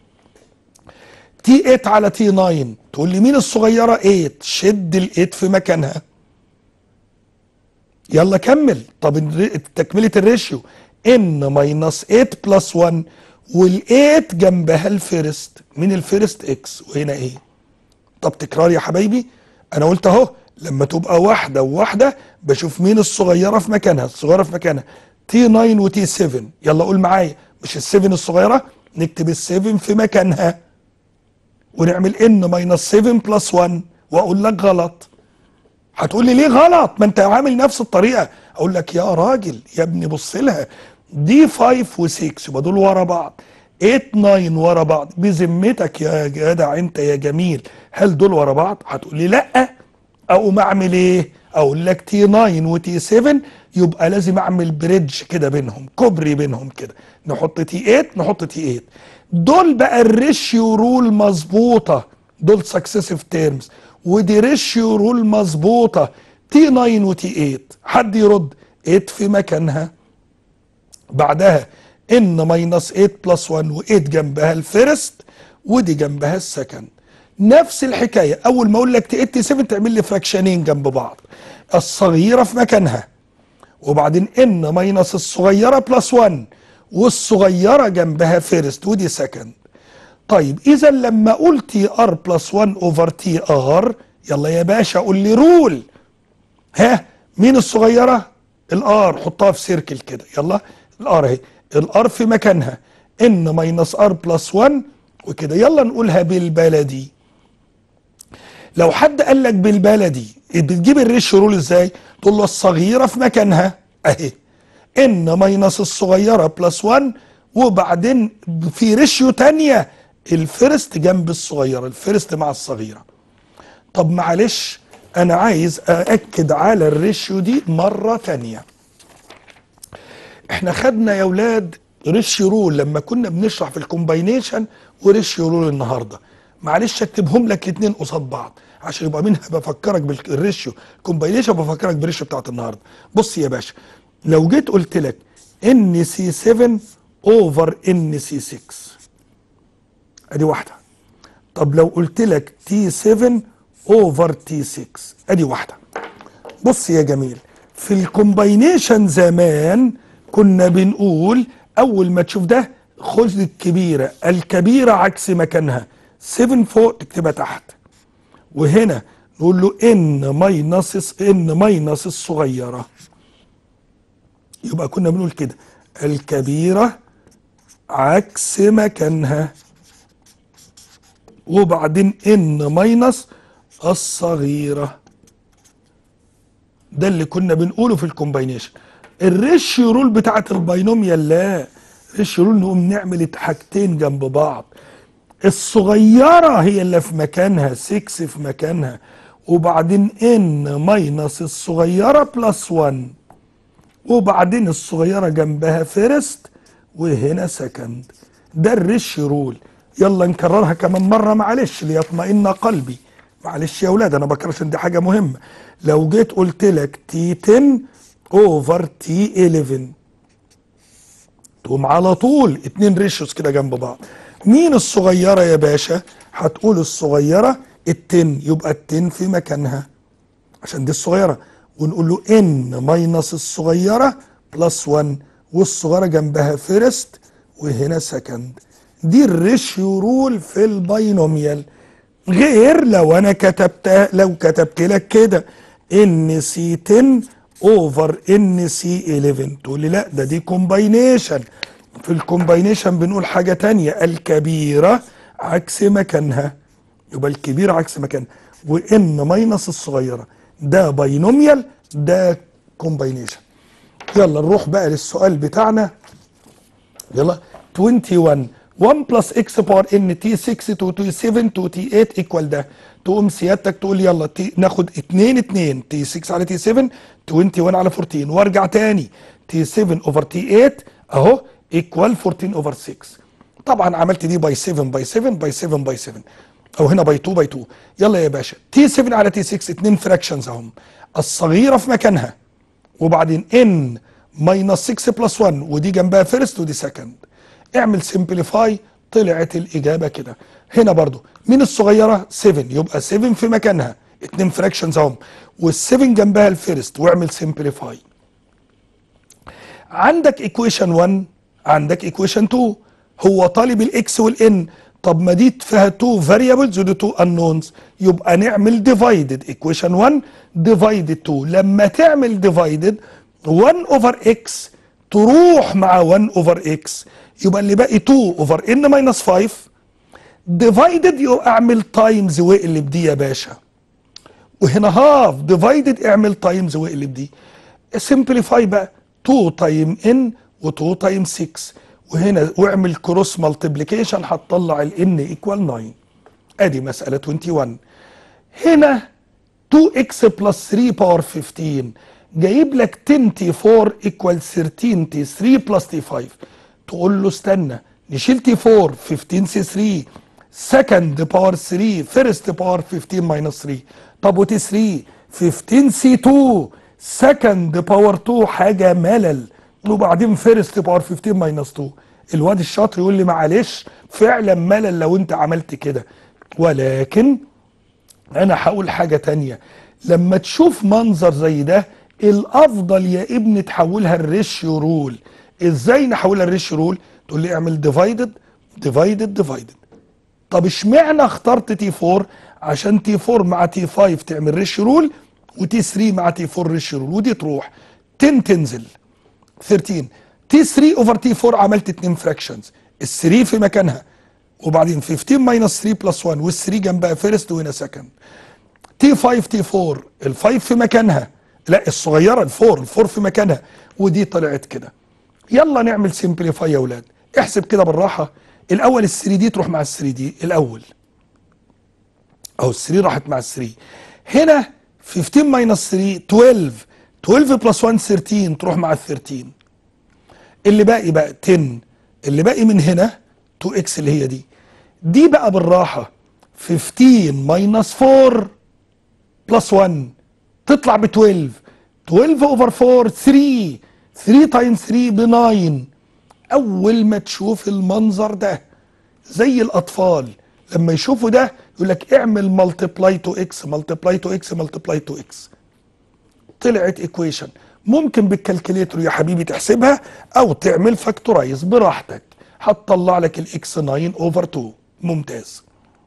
تي 8 على تي 9 تقول لي مين الصغيره 8 شد ال 8 في مكانها يلا كمل طب الر- تكمله الريشيو ان ماينس 8 بلس 1 وال8 جنبها الفيرست مين الفيرست اكس وهنا ايه طب تكرار يا حبايبي انا قلت اهو لما تبقى واحده وواحده بشوف مين الصغيره في مكانها الصغيره في مكانها تي 9 وتي 7 يلا قول معايا مش ال7 الصغيره نكتب ال7 في مكانها ونعمل ان ماينس 7 بلس 1 واقول لك غلط هتقول لي ليه غلط ما انت عامل نفس الطريقه اقول لك يا راجل يا ابني بص لها دي 5 و6 يبقى دول ورا بعض 8 9 ورا بعض بذمتك يا جدع انت يا جميل هل دول ورا بعض هتقول لي لا اقوم اعمل ايه اقول لك تي 9 وتي 7 يبقى لازم اعمل بريدج كده بينهم كوبري بينهم كده نحط تي 8 نحط تي 8 دول بقى الريشيو رول مظبوطه دول سكسيسيف تيرمز ودي ريشيو رول مظبوطه تي 9 وتي 8 حد يرد 8 في مكانها بعدها ان ماينس 8 بلس 1 و8 جنبها الفيرست ودي جنبها السكند نفس الحكايه اول ما اقول لك تي 8 7 تعمل لي فراكشنين جنب بعض الصغيره في مكانها وبعدين ان ماينس الصغيره بلس 1 والصغيره جنبها فيرست ودي سكند طيب اذا لما اقول تي ار بلس 1 اوفر تي ار يلا يا باشا قول لي رول ها مين الصغيره الار حطها في سيركل كده يلا الار اهي الار في مكانها ان ماينس ار بلس 1 وكده يلا نقولها بالبلدي لو حد قال لك بالبلدي بتجيب الريشيو رول ازاي تقول له الصغيره في مكانها اهي ان ماينس الصغيره بلس 1 وبعدين في ريشيو تانية الفيرست جنب الصغيره الفيرست مع الصغيره طب معلش انا عايز ااكد على الريشيو دي مره تانية احنا خدنا يا اولاد ريشيو رول لما كنا بنشرح في الكومباينيشن وريشيو رول النهارده معلش اكتبهم لك الاثنين قصاد بعض عشان يبقى منها بفكرك بالريشيو كومباينيشن بفكرك بالريشيو بتاعت النهارده بص يا باشا لو جيت قلت لك ان سي 7 اوفر ان سي 6 ادي واحده طب لو قلت لك تي 7 اوفر تي 6 ادي واحده بص يا جميل في الكومباينيشن زمان كنا بنقول اول ما تشوف ده خذ الكبيره الكبيره عكس مكانها 7 فوق تكتبها تحت وهنا نقول له ان ماينس ان ماينس الصغيره يبقى كنا بنقول كده الكبيره عكس مكانها وبعدين ان ماينس الصغيره ده اللي كنا بنقوله في الكومباينيشن الريشيو رول بتاعت الباينوميال لا الريشيو رول نقوم نعمل حاجتين جنب بعض الصغيره هي اللي في مكانها 6 في مكانها وبعدين ان ماينس الصغيره بلس 1 وبعدين الصغيره جنبها فيرست وهنا سكند ده الريشيو رول يلا نكررها كمان مره معلش ليطمئن قلبي معلش يا اولاد انا بكرر عشان دي حاجه مهمه لو جيت قلت لك تي 10 اوفر تي 11 تقوم على طول اتنين ريشيوز كده جنب بعض مين الصغيره يا باشا هتقول الصغيره التن يبقى التن في مكانها عشان دي الصغيره ونقول له ان ماينس الصغيره بلس 1 والصغيره جنبها فيرست وهنا سكند دي الريشيو رول في الباينوميال غير لو انا كتبت لو كتبت لك كده ان سي 10 اوفر ان سي 11 تقول لي لا ده دي كومباينيشن في الكومباينيشن بنقول حاجه تانية الكبيره عكس مكانها يبقى الكبيره عكس مكانها وان ماينس الصغيره ده باينوميال ده كومباينيشن يلا نروح بقى للسؤال بتاعنا يلا 21 1 بلس اكس باور ان تي 6 تو تي 7 تو تي 8 ايكوال ده تقوم سيادتك تقول يلا تي ناخد 2 2 تي 6 على تي 7 21 على 14 وارجع تاني تي 7 اوفر تي 8 اهو ايكوال 14 اوفر 6 طبعا عملت دي باي 7 باي 7 باي 7 باي 7 او هنا باي 2 باي 2 يلا يا باشا تي 7 على تي 6 اتنين فراكشنز اهم الصغيره في مكانها وبعدين ان ماينس 6 بلس 1 ودي جنبها فيرست ودي سكند اعمل سمبليفاي طلعت الاجابه كده هنا برضو مين الصغيره 7 يبقى 7 في مكانها اتنين فراكشنز اهم وال7 جنبها الفيرست واعمل سمبليفاي عندك ايكويشن 1 عندك ايكويشن 2 هو طالب الاكس والان طب ما دي فيها 2 فاريبلز ودي 2 انونز يبقى نعمل ديفايدد ايكويشن 1 ديفايدد 2 لما تعمل ديفايدد 1 اوفر اكس تروح مع 1 اوفر اكس يبقى اللي باقي 2 اوفر ان ماينس 5 ديفايدد يبقى اعمل تايمز واقلب دي يا باشا وهنا هاف ديفايدد اعمل تايمز واقلب دي سمبليفاي بقى 2 تايم ان و2 تايم 6 وهنا واعمل كروس مالتيبليكيشن هتطلع الان ايكوال 9 ادي مساله 21 هنا 2x بلس 3 باور 15 جايب لك 10 تي 4 ايكوال 13 تي 3 بلس تي 5 تقول له استنى نشيل تي 4 15 سي 3 سكند باور 3 فيرست باور 15 ماينس 3 طب وتي 3 15 سي 2 سكند باور 2 حاجه ملل وبعدين فيرست باور 15 ماينس 2 الواد الشاطر يقول لي معلش فعلا ملل لو انت عملت كده ولكن انا هقول حاجه تانية لما تشوف منظر زي ده الافضل يا ابني تحولها الريشيو رول ازاي نحولها الريشيو رول تقول لي اعمل ديفايدد ديفايدد ديفايدد طب اشمعنى اخترت تي 4 عشان تي 4 مع تي 5 تعمل ريشيو رول وتي 3 مع تي 4 ريشيو رول ودي تروح 10 تنزل 13 تي 3 اوفر تي 4 عملت 2 فراكشنز ال 3 في مكانها وبعدين 15 ماينس 3 بلس 1 وال 3 جنبها فيرست وهنا سكند تي 5 تي 4 ال 5 في مكانها لا الصغيره ال 4 ال 4 في مكانها ودي طلعت كده يلا نعمل سمبليفاي يا اولاد احسب كده بالراحه الاول ال 3 دي تروح مع ال 3 دي الاول او ال 3 راحت مع ال 3 هنا 15 ماينس 3 12 12 بلس 1 13 تروح مع ال 13 اللي باقي بقى 10 اللي باقي من هنا 2 اكس اللي هي دي دي بقى بالراحه 15 ماينس 4 بلس 1 تطلع ب 12 12 اوفر 4 3 3 تايمز 3 ب 9 اول ما تشوف المنظر ده زي الاطفال لما يشوفوا ده يقول لك اعمل ملتبلاي تو اكس ملتبلاي تو اكس ملتبلاي تو اكس طلعت ايكويشن ممكن بالكالكوليتر يا حبيبي تحسبها او تعمل فاكتورايز براحتك هتطلع لك الاكس 9 اوفر 2 ممتاز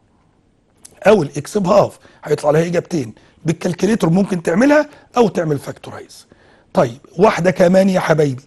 او الاكس بهاف هيطلع لها اجابتين بالكالكوليتر ممكن تعملها او تعمل فاكتورايز طيب واحده كمان يا حبايبي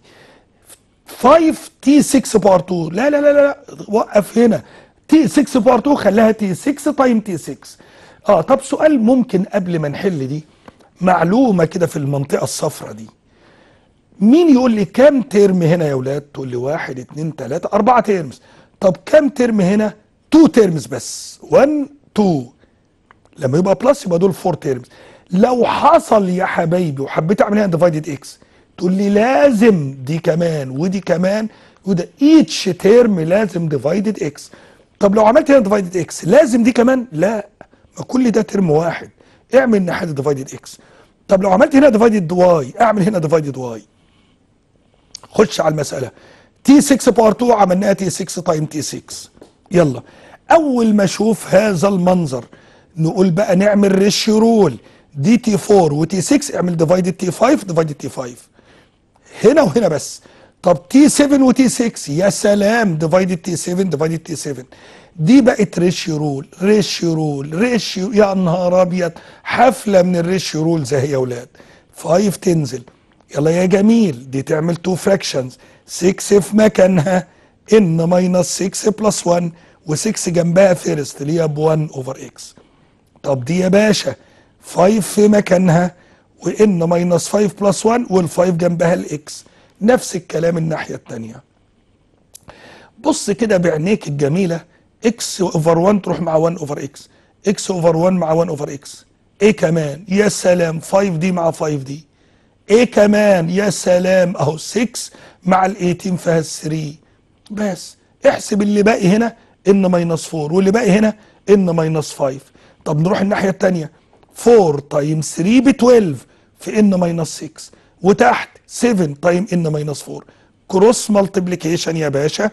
5 تي 6 باور 2 لا لا لا لا وقف هنا تي 6 باور 2 خليها تي 6 تايم تي 6 اه طب سؤال ممكن قبل ما نحل دي معلومه كده في المنطقه الصفراء دي مين يقول لي كام ترم هنا يا اولاد تقول لي واحد اتنين تلاته اربعه ترمز طب كام ترم هنا 2 ترمز بس 1 2 لما يبقى بلس يبقى دول 4 ترمز لو حصل يا حبايبي وحبيت اعمل هنا ديفايدد اكس تقول لي لازم دي كمان ودي كمان وده ايتش ترم لازم ديفايدد اكس طب لو عملت هنا ديفايدد اكس لازم دي كمان لا ما كل ده ترم واحد اعمل ناحيه ديفايدد اكس طب لو عملت هنا ديفايدد واي اعمل هنا ديفايدد واي خش على المساله تي 6 باور 2 عملناها تي 6 تايم تي 6 يلا اول ما اشوف هذا المنظر نقول بقى نعمل ريشيو رول دي تي 4 وتي 6 اعمل ديفايدد تي 5 ديفايدد تي 5 هنا وهنا بس طب تي 7 وتي 6 يا سلام ديفايدد تي 7 ديفايدد تي 7 دي بقت ريشيو رول ريشيو رول ريشيو يا نهار ابيض حفله من الريشيو رولز اهي يا اولاد 5 تنزل يلا يا جميل دي تعمل 2 فراكشنز 6 في مكانها ان ماينس 6 بلس 1 و6 جنبها فيرست اللي هي ب 1 اوفر اكس طب دي يا باشا 5 في مكانها وان ماينس 5 بلس 1 وال5 جنبها الاكس نفس الكلام الناحيه الثانيه بص كده بعينيك الجميله اكس اوفر 1 تروح مع 1 اوفر اكس اكس اوفر 1 مع 1 اوفر اكس ايه كمان يا سلام 5 دي مع 5 دي ايه كمان يا سلام اهو 6 مع ال 18 فيها 3 بس احسب اللي باقي هنا ان ماينس 4 واللي باقي هنا ان ماينس 5 طب نروح الناحيه الثانيه 4 تايم 3 ب 12 في ان ماينس 6 وتحت 7 تايم ان ماينس 4 كروس مالتيبليكيشن يا باشا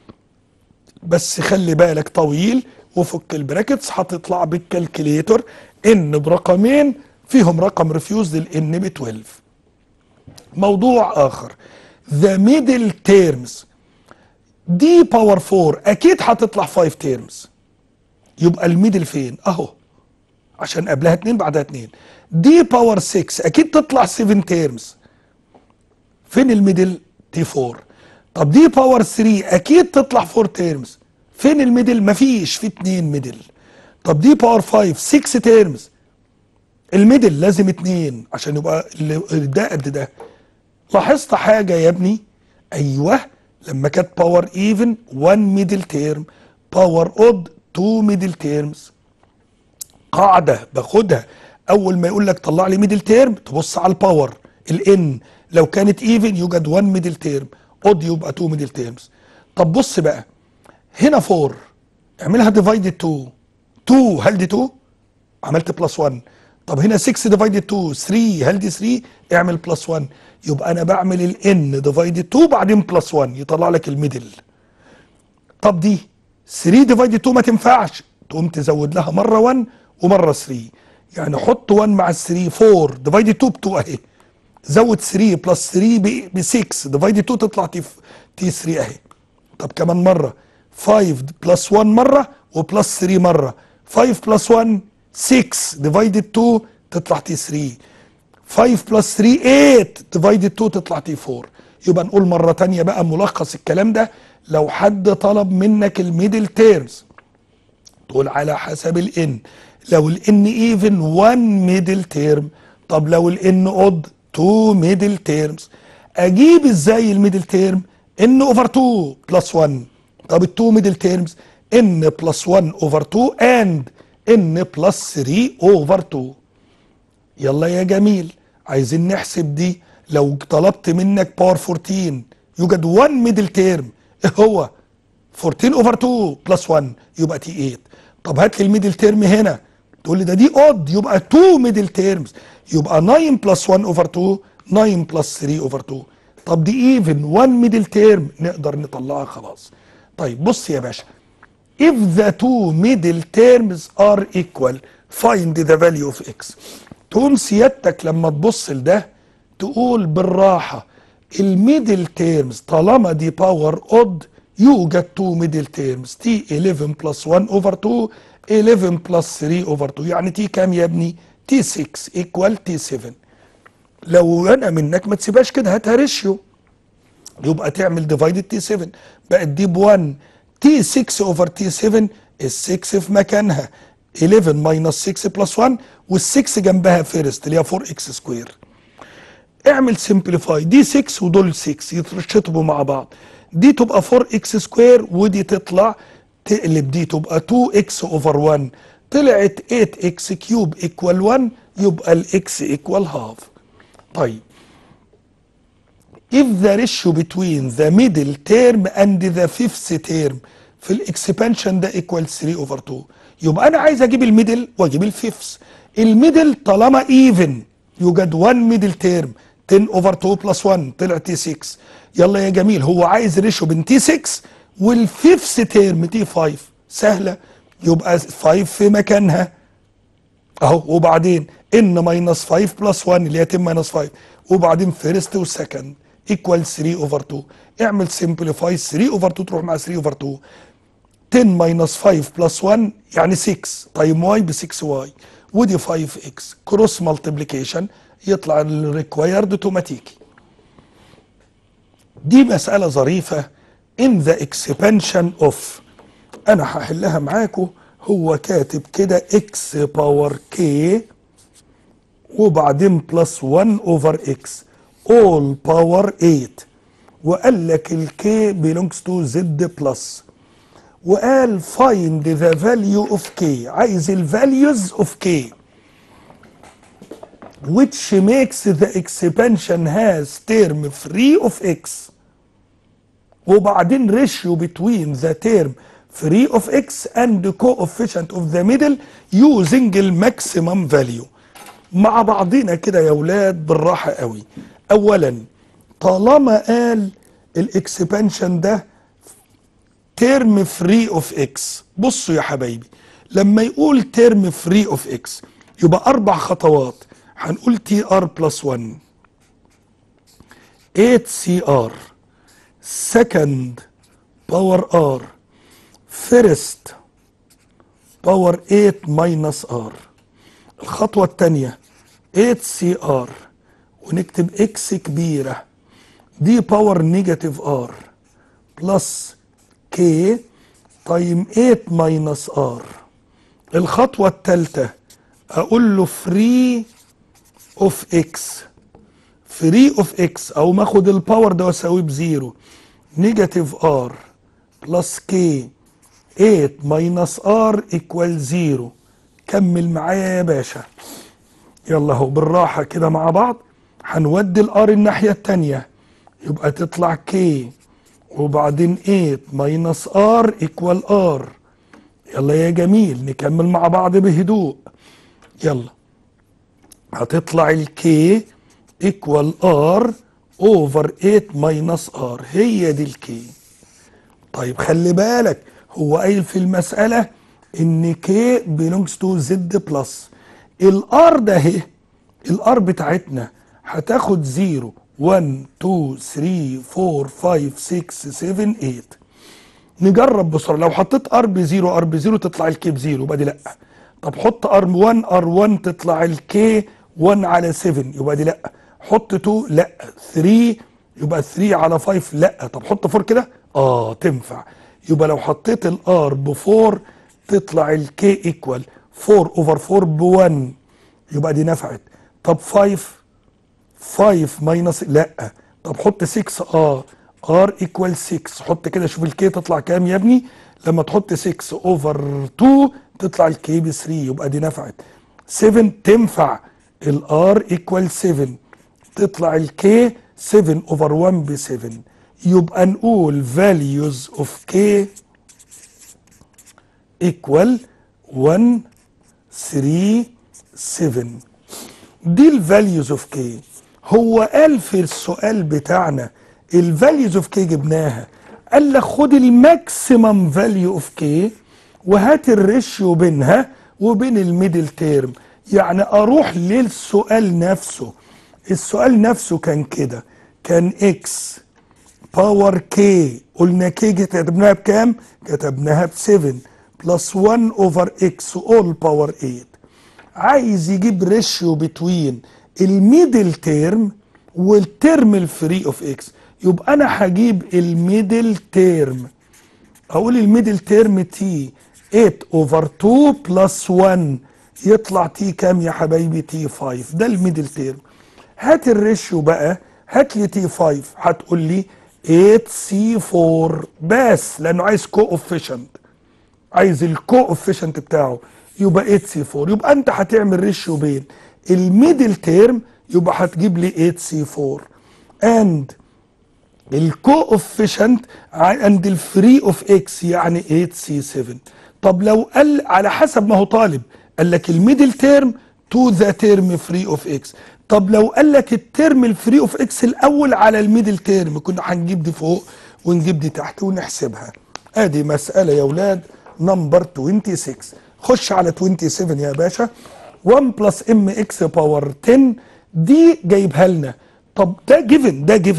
بس خلي بالك طويل وفك البراكتس هتطلع بالكالكليتر ان برقمين فيهم رقم ريفيوز للان ب 12 موضوع اخر ذا ميدل تيرمز دي باور 4 اكيد هتطلع 5 تيرمز يبقى الميدل فين اهو عشان قبلها 2 بعدها 2 دي باور 6 اكيد تطلع 7 تيرمز فين الميدل تي 4 طب دي باور 3 اكيد تطلع 4 تيرمز فين الميدل مفيش في 2 ميدل طب دي باور 5 6 تيرمز الميدل لازم 2 عشان يبقى اللي ده قد ده لاحظت حاجه يا ابني ايوه لما كانت باور ايفن 1 ميدل تيرم باور اود 2 ميدل تيرمز قاعده باخدها اول ما يقول لك طلع لي ميدل تيرم تبص على الباور الان لو كانت ايفن يوجد 1 ميدل تيرم اود يبقى 2 ميدل تيرمز طب بص بقى هنا 4 اعملها ديفايدد 2 2 هل دي 2 عملت بلس 1 طب هنا 6 ديفايدد 2 3 هل دي 3 اعمل بلس 1 يبقى انا بعمل الان ديفايدد 2 بعدين بلس 1 يطلع لك الميدل طب دي 3 ديفايدد 2 ما تنفعش تقوم تزود لها مره 1 ومره 3 يعني حط 1 مع ال 3 4 ديفايدد 2 ب 2 اهي زود 3 بلس 3 ب 6 ديفايدد 2 تطلع تي تي 3 اهي طب كمان مره 5 بلس 1 مره وبلس 3 مره 5 بلس 1 6 ديفايدد 2 تطلع تي 3 5 بلس 3 8 ديفايدد 2 تطلع تي 4 يبقى نقول مره ثانيه بقى ملخص الكلام ده لو حد طلب منك الميدل تيرمز تقول على حسب الان لو الان ايفن 1 ميدل تيرم طب لو الان اود 2 ميدل تيرمز اجيب ازاي الميدل تيرم ان اوفر 2 بلس 1 طب ال 2 ميدل تيرمز ان بلس 1 اوفر 2 اند ان بلس 3 اوفر 2 يلا يا جميل عايزين نحسب دي لو طلبت منك باور 14 يوجد 1 ميدل تيرم ايه هو 14 اوفر 2 بلس 1 يبقى تي 8 طب هات لي الميدل تيرم هنا تقول لي ده دي اود يبقى 2 ميدل تيرمز يبقى 9 بلس 1 اوفر 2 9 بلس 3 اوفر 2 طب دي ايفن 1 ميدل تيرم نقدر نطلعها خلاص طيب بص يا باشا if the two middle terms are equal find the value of x تقوم سيادتك لما تبص لده تقول بالراحة الميدل تيرمز طالما دي باور اود يوجد 2 ميدل تيرمز تي 11 بلس 1 اوفر 2 11 بلس 3 اوفر 2 يعني تي كام يا ابني تي 6 ايكوال تي 7 لو انا منك ما تسيبهاش كده هاتها ريشيو يبقى تعمل ديفايدد تي 7 بقت دي ب 1 تي 6 اوفر تي 7 ال 6 في مكانها 11 ماينس 6 بلس 1 وال 6 جنبها فيرست اللي هي 4 اكس سكوير اعمل سمبليفاي دي 6 ودول 6 يترشطبوا مع بعض دي تبقى 4 اكس سكوير ودي تطلع تقلب دي تبقى 2 اكس اوفر 1 طلعت 8 اكس كيوب ايكوال 1 يبقى الاكس ايكوال هاف طيب if the ratio between the middle term and the fifth term في الاكسبانشن ده equal 3 over 2 يبقى انا عايز اجيب الميدل واجيب الفيفث الميدل طالما ايفن يوجد 1 ميدل تيرم 10 over 2 plus 1 طلع تي 6 يلا يا جميل هو عايز ريشيو بين تي 6 والفيفث تيرم تي 5 سهله يبقى 5 في مكانها اهو وبعدين ان ماينس 5 بلس 1 اللي هي 10 ماينس 5 وبعدين فيرست وسكند ايكوال 3 اوفر 2 اعمل سمبليفاي 3 اوفر 2 تروح مع 3 اوفر 2 10 ماينس 5 بلس 1 يعني 6 تايم واي ب 6 واي ودي 5 اكس كروس مالتيبليكيشن يطلع الريكوايرد اوتوماتيكي دي مسألة ظريفة in the expansion of أنا هحلها معاكم هو كاتب كده x باور k وبعدين بلس 1 اوفر x all باور 8 وقال لك الكي belongs to z بلس وقال find the value of k عايز ال values of k which makes the expansion has term free of x وبعدين ratio between the term free of x and the coefficient of the middle using الماكسيمم value مع بعضنا كده يا ولاد بالراحة قوي اولا طالما قال الاكسبانشن ده ترم فري اوف اكس بصوا يا حبايبي لما يقول ترم فري اوف اكس يبقى اربع خطوات هنقول تي ار بلس 1 8 سي ار second power r first power 8 minus r الخطوة الثانية 8 سي ار ونكتب اكس كبيرة دي باور نيجاتيف ار بلس كي تايم 8 ماينس ار الخطوة الثالثة اقول له فري اوف اكس فري اوف اكس او ما اخد الباور ده واساويه بزيرو نيجاتيف ار بلس كي 8 ماينس ار ايكوال زيرو كمل معايا يا باشا يلا اهو بالراحه كده مع بعض هنودي الار الناحيه التانيه يبقى تطلع كي وبعدين 8 ماينس ار ايكوال ار يلا يا جميل نكمل مع بعض بهدوء يلا هتطلع الكي ايكوال ار اوفر 8 ماينس ار هي دي الكي طيب خلي بالك هو قايل في المسألة ان كي belongs تو زد بلس الار ده اهي الار بتاعتنا هتاخد 0 1 2 3 4 5 6 7 8 نجرب بسرعه لو حطيت ار بزيرو ار بزيرو تطلع الكي بزيرو يبقى دي لا طب حط ار 1 ار 1 تطلع الكي 1 على 7 يبقى دي لا حط 2 لا 3 يبقى 3 على 5 لا طب حط 4 كده اه تنفع يبقى لو حطيت الار ب 4 تطلع الكي ايكوال 4 اوفر 4 ب 1 يبقى دي نفعت طب 5 5 ماينس لا طب حط 6 اه ار ايكوال 6 حط كده شوف الكي تطلع كام يا ابني لما تحط 6 اوفر 2 تطلع الكي ب 3 يبقى دي نفعت 7 تنفع الار ايكوال 7 تطلع الكي 7 اوفر 1 ب 7 يبقى نقول values of k equal 1 3 7 دي الفاليوز اوف كي هو قال في السؤال بتاعنا الفاليوز اوف كي جبناها قال لك خد الماكسيمم فاليو اوف كي وهات الريشيو بينها وبين الميدل تيرم يعني اروح للسؤال نفسه السؤال نفسه كان كده كان اكس باور كي قلنا كي كتبناها بكام كتبناها ب 7 بلس 1 اوفر اكس اول باور 8 عايز يجيب ريشيو بتوين الميدل تيرم والترم الفري اوف اكس يبقى انا هجيب الميدل تيرم اقول الميدل تيرم تي 8 اوفر 2 بلس 1 يطلع تي كام يا حبايبي تي 5 ده الميدل تيرم هات الريشيو بقى هات لي تي 5 هتقول لي 8 سي 4 بس لانه عايز كو اوفيشنت عايز الكو اوفيشنت بتاعه يبقى 8 سي 4 يبقى انت هتعمل ريشيو بين الميدل تيرم يبقى هتجيب لي 8 سي 4 اند الكو اوفيشنت عند الفري اوف اكس يعني 8 سي 7 طب لو قال على حسب ما هو طالب قال لك الميدل تيرم تو ذا تيرم فري اوف اكس طب لو قال لك الترم الفري اوف اكس الاول على الميدل تيرم كنا هنجيب دي فوق ونجيب دي تحت ونحسبها ادي مساله يا اولاد نمبر 26 خش على 27 يا باشا 1 بلس ام اكس باور 10 دي جايبها لنا طب ده جيفن ده جيفن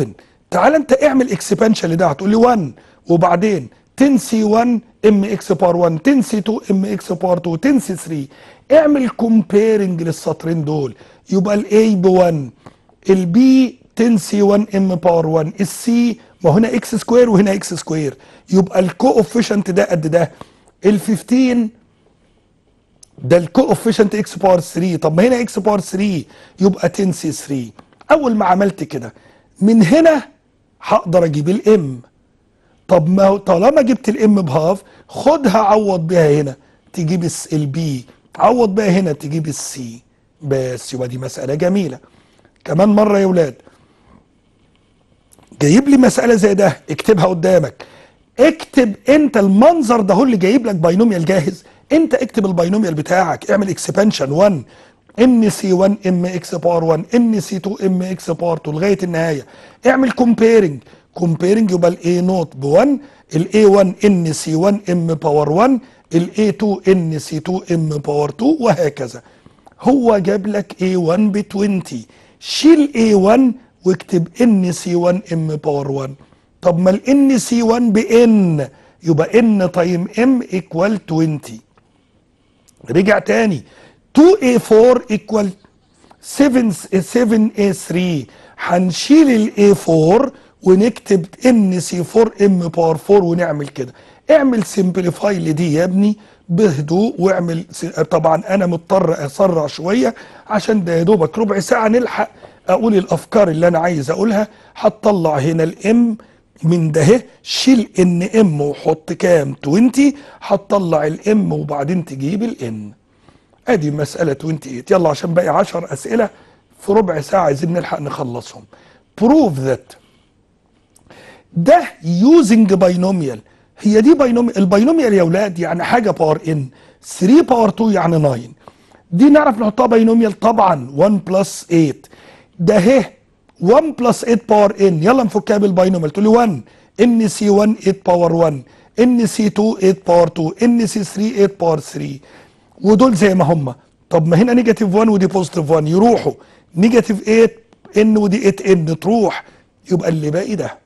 تعال انت اعمل اكسبانشن لده هتقول لي 1 وبعدين 10 سي 1 ام اكس بار 1 10 سي 2 ام اكس بار 2 10 سي 3 اعمل كومبيرنج للسطرين دول يبقى الاي ب 1 البي 10 سي 1 ام باور 1 السي ما هنا اكس سكوير وهنا اكس سكوير يبقى الكوفيشنت ده قد ده ال 15 ده الكوفيشنت اكس باور 3 طب ما هنا اكس باور 3 يبقى 10 سي 3 اول ما عملت كده من هنا هقدر اجيب الام طب ما هو طالما جبت الام بهاف خدها عوض بيها هنا تجيب البي عوض بيها هنا تجيب السي بس يبقى دي مسألة جميلة كمان مرة يا ولاد جايب لي مسألة زي ده اكتبها قدامك اكتب انت المنظر ده هو اللي جايب لك باينوميال جاهز انت اكتب الباينوميال بتاعك اعمل اكسبانشن 1 ان سي 1 ام اكس باور 1 ان سي 2 ام اكس باور 2 لغايه النهايه اعمل كومبيرنج كومبيرنج يبقى الاي نوت ب 1 الاي 1 ان سي 1 ام باور 1 الاي 2 ان سي 2 ام باور 2 وهكذا هو جاب لك اي 1 ب 20 شيل اي 1 واكتب ان سي 1 ام باور 1 طب ما الان سي 1 بان يبقى ان تايم ام ايكوال 20 رجع تاني 2a4 equal 7 7a3 هنشيل الاي 4 ونكتب ان سي 4 ام باور 4 ونعمل كده اعمل سمبليفاي لدي يا ابني بهدوء واعمل س- طبعا انا مضطر اسرع شويه عشان ده يا دوبك ربع ساعه نلحق اقول الافكار اللي انا عايز اقولها هتطلع هنا الام من ده اهي، شيل ان ام وحط كام 20 هتطلع الام وبعدين تجيب الان ادي مسألة 28 يلا عشان باقي 10 اسئلة في ربع ساعة عايزين نلحق نخلصهم prove that ده using binomial هي دي باينوميال الباينوميال يا اولاد يعني حاجة باور ان 3 باور 2 يعني 9 دي نعرف نحطها باينوميال طبعا 1 بلس 8 ده اهي 1 بلس 8 باور ان يلا نفكها بالباينوميال تقول لي 1 ان سي 1 8 باور 1 ان سي 2 8 باور 2 ان سي 3 8 باور 3 ودول زي ما هم طب ما هنا نيجاتيف 1 ودي بوزيتيف 1 يروحوا نيجاتيف 8 ان ودي 8 ان تروح يبقى اللي باقي ده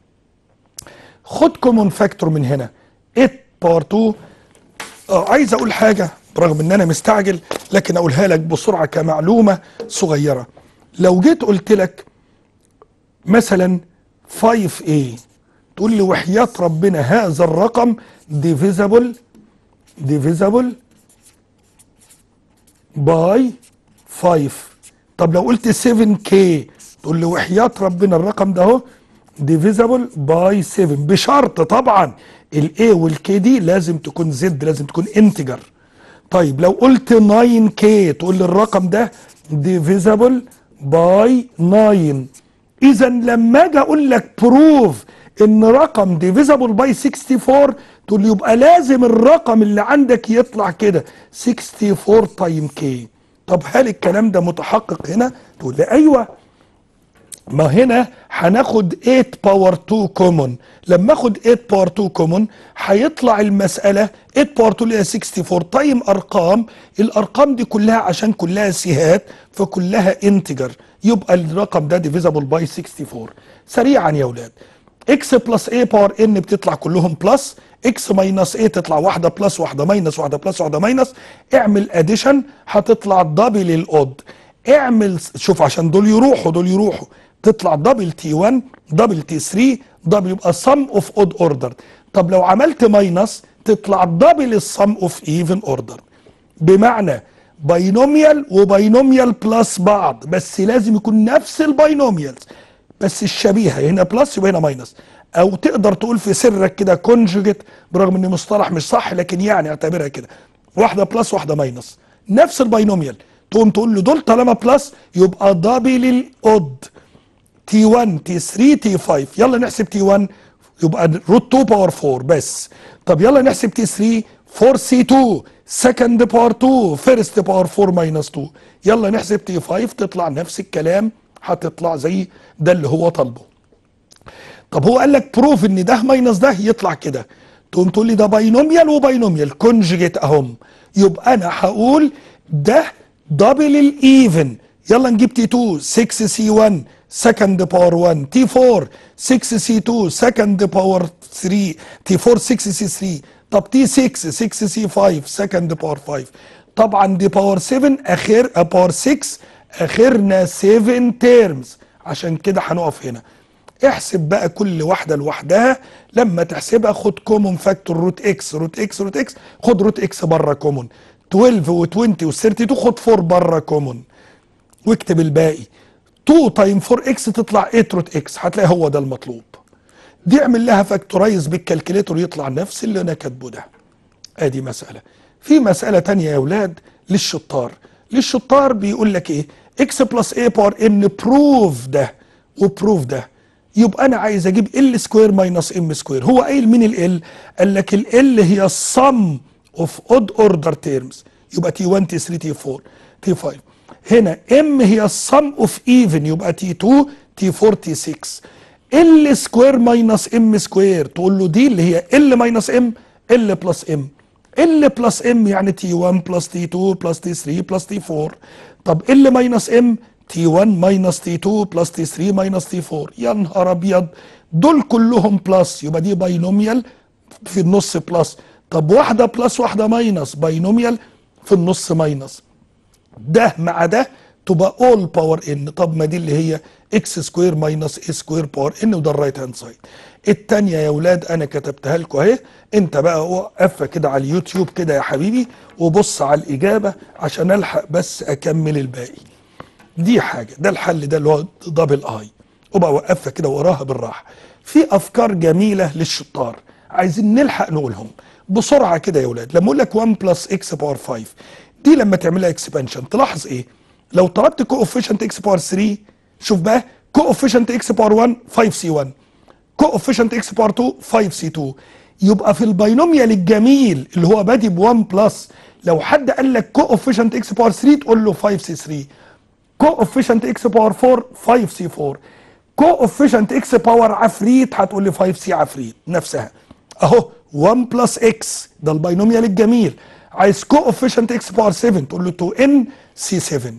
خد كومون فاكتور من هنا 8 باور 2 اه عايز اقول حاجه برغم ان انا مستعجل لكن اقولها لك بسرعه كمعلومه صغيره لو جيت قلت لك مثلا 5A تقول لي وحياة ربنا هذا الرقم divisible divisible باي 5 طب لو قلت 7K تقول لي وحياة ربنا الرقم ده اهو divisible باي 7 بشرط طبعا الاي والكي دي لازم تكون زد لازم تكون انتجر طيب لو قلت 9K تقول لي الرقم ده divisible باي 9 اذا لما اجي اقول لك بروف ان رقم ديفيزابل باي 64 تقول لي يبقى لازم الرقم اللي عندك يطلع كده 64 تايم كي طب هل الكلام ده متحقق هنا تقول لي ايوه ما هنا هناخد 8 باور 2 كومون لما اخد 8 باور 2 كومون هيطلع المساله 8 باور 2 اللي هي 64 تايم ارقام الارقام دي كلها عشان كلها سيهات فكلها انتجر يبقى الرقم ده ديفيزابل باي 64 سريعا يا اولاد اكس بلس اي باور ان بتطلع كلهم بلس اكس ماينس اي تطلع واحده بلس واحده ماينس واحده بلس واحده ماينس اعمل اديشن هتطلع دبل الاود اعمل شوف عشان دول يروحوا دول يروحوا تطلع دبل تي 1 دبل تي 3 دبل يبقى سم اوف اود اوردر طب لو عملت ماينس تطلع دبل السم اوف ايفن اوردر بمعنى باينوميال وباينوميال بلس بعض بس لازم يكون نفس الباينوميالز بس الشبيهه هنا بلس يبقى هنا ماينس او تقدر تقول في سرك كده كونجوجيت برغم ان مصطلح مش صح لكن يعني اعتبرها كده واحده بلس واحده ماينس نفس الباينوميال تقوم تقول له دول طالما بلس يبقى دبل الاود تي 1 تي 3 تي 5 يلا نحسب تي 1 يبقى روت 2 باور 4 بس طب يلا نحسب تي 3 4 سي 2 سكند باور 2 فيرست باور 4 ماينس 2 يلا نحسب تي 5 تطلع نفس الكلام هتطلع زي ده اللي هو طالبه طب هو قال لك بروف ان ده ماينس ده يطلع كده تقوم تقول لي ده باينوميال وباينوميال كونجيجيت اهم يبقى انا هقول ده دبل الايفن يلا نجيب تي 2 6 سي 1 second باور 1 تي 4 6 سي 2 second باور 3 تي 4 6 سي 3 طب تي 6 6 سي 5 second باور 5 طبعا دي باور 7 اخر باور 6 اخرنا 7 تيرمز عشان كده هنقف هنا احسب بقى كل واحده لوحدها لما تحسبها خد كومون فاكتور روت اكس روت اكس روت اكس خد روت اكس بره كومون 12 و20 و32 خد 4 بره كومون واكتب الباقي 2 تايم 4 اكس تطلع 8 روت اكس هتلاقي هو ده المطلوب دي اعمل لها فاكتورايز بالكالكوليتور يطلع نفس اللي انا كاتبه ده ادي مساله في مساله تانية يا اولاد للشطار للشطار بيقول لك ايه اكس بلس اي باور ان بروف ده وبروف ده يبقى انا عايز اجيب ال سكوير ماينس ام سكوير هو قايل مين ال قال لك ال هي السم اوف اود اوردر تيرمز يبقى تي 1 تي 3 تي 4 تي 5 هنا ام هي السم اوف ايفن يبقى تي 2 تي 4 تي 6 ال سكوير ماينس ام سكوير تقول له دي اللي هي ال ماينس ام ال بلس ام ال بلس ام يعني تي 1 بلس تي 2 بلس تي 3 بلس تي 4 طب ال ماينس ام تي 1 ماينس تي 2 بلس تي 3 ماينس تي 4 يا نهار ابيض دول كلهم بلس يبقى دي باينوميال في النص بلس طب واحده بلس واحده ماينس باينوميال في النص ماينس ده مع ده تبقى اول باور ان طب ما دي اللي هي اكس سكوير ماينس اي سكوير باور ان وده الرايت هاند سايد التانية يا ولاد انا كتبتها لكم اهي انت بقى وقفها كده على اليوتيوب كده يا حبيبي وبص على الاجابه عشان الحق بس اكمل الباقي دي حاجه ده الحل ده اللي هو دبل اي وبقى وقفها كده وراها بالراحه في افكار جميله للشطار عايزين نلحق نقولهم بسرعه كده يا ولاد لما اقول لك 1 بلس اكس باور 5 دي لما تعملها اكسبانشن تلاحظ ايه لو طلبت كوفيشنت اكس باور 3 شوف بقى كوفيشنت اكس باور 1 5 سي 1 كوفيشنت اكس باور 2 5 سي 2 يبقى في الباينوميال الجميل اللي هو بادي ب 1 بلس لو حد قال لك كوفيشنت اكس باور 3 تقول له 5 سي 3 كوفيشنت اكس باور 4 5 سي 4 كوفيشنت اكس باور عفريت هتقول لي 5 سي عفريت نفسها اهو 1 بلس اكس ده الباينوميال الجميل عايز كوفيشنت اكس باور 7 تقول له 2 ان سي 7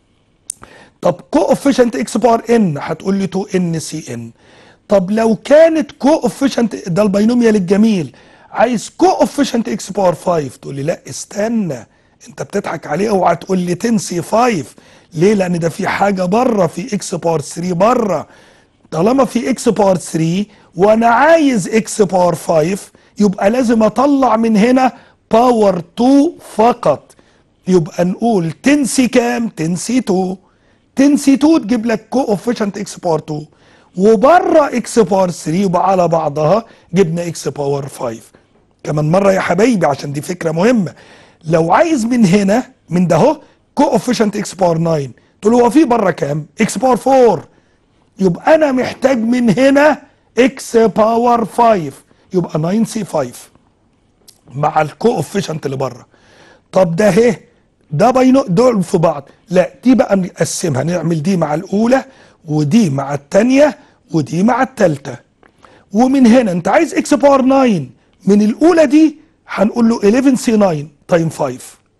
طب كوفيشنت اكس باور ان هتقول لي 2 ان سي ان طب لو كانت كوفيشنت ده الباينوميال الجميل عايز كوفيشنت اكس باور 5 تقول لي لا استنى انت بتضحك عليه اوعى تقول لي 10 سي 5 ليه لان ده في حاجه بره في اكس باور 3 بره طالما في اكس باور 3 وانا عايز اكس باور 5 يبقى لازم اطلع من هنا باور 2 فقط يبقى نقول 10 سي كام 10 سي 2 10 سي 2 تجيب لك كوفيشنت اكس باور 2 وبره اكس باور 3 يبقى على بعضها جبنا اكس باور 5 كمان مره يا حبايبي عشان دي فكره مهمه لو عايز من هنا من ده اهو كوفيشنت اكس باور 9 تقول هو في بره كام اكس باور 4 يبقى انا محتاج من هنا اكس باور 5 يبقى 9 سي 5 مع الكوفيشنت اللي بره طب ده اهي ده بينو دول في بعض لا دي بقى نقسمها نعمل دي مع الاولى ودي مع الثانيه ودي مع الثالثه ومن هنا انت عايز اكس باور 9 من الاولى دي هنقول له 11 سي 9 تايم 5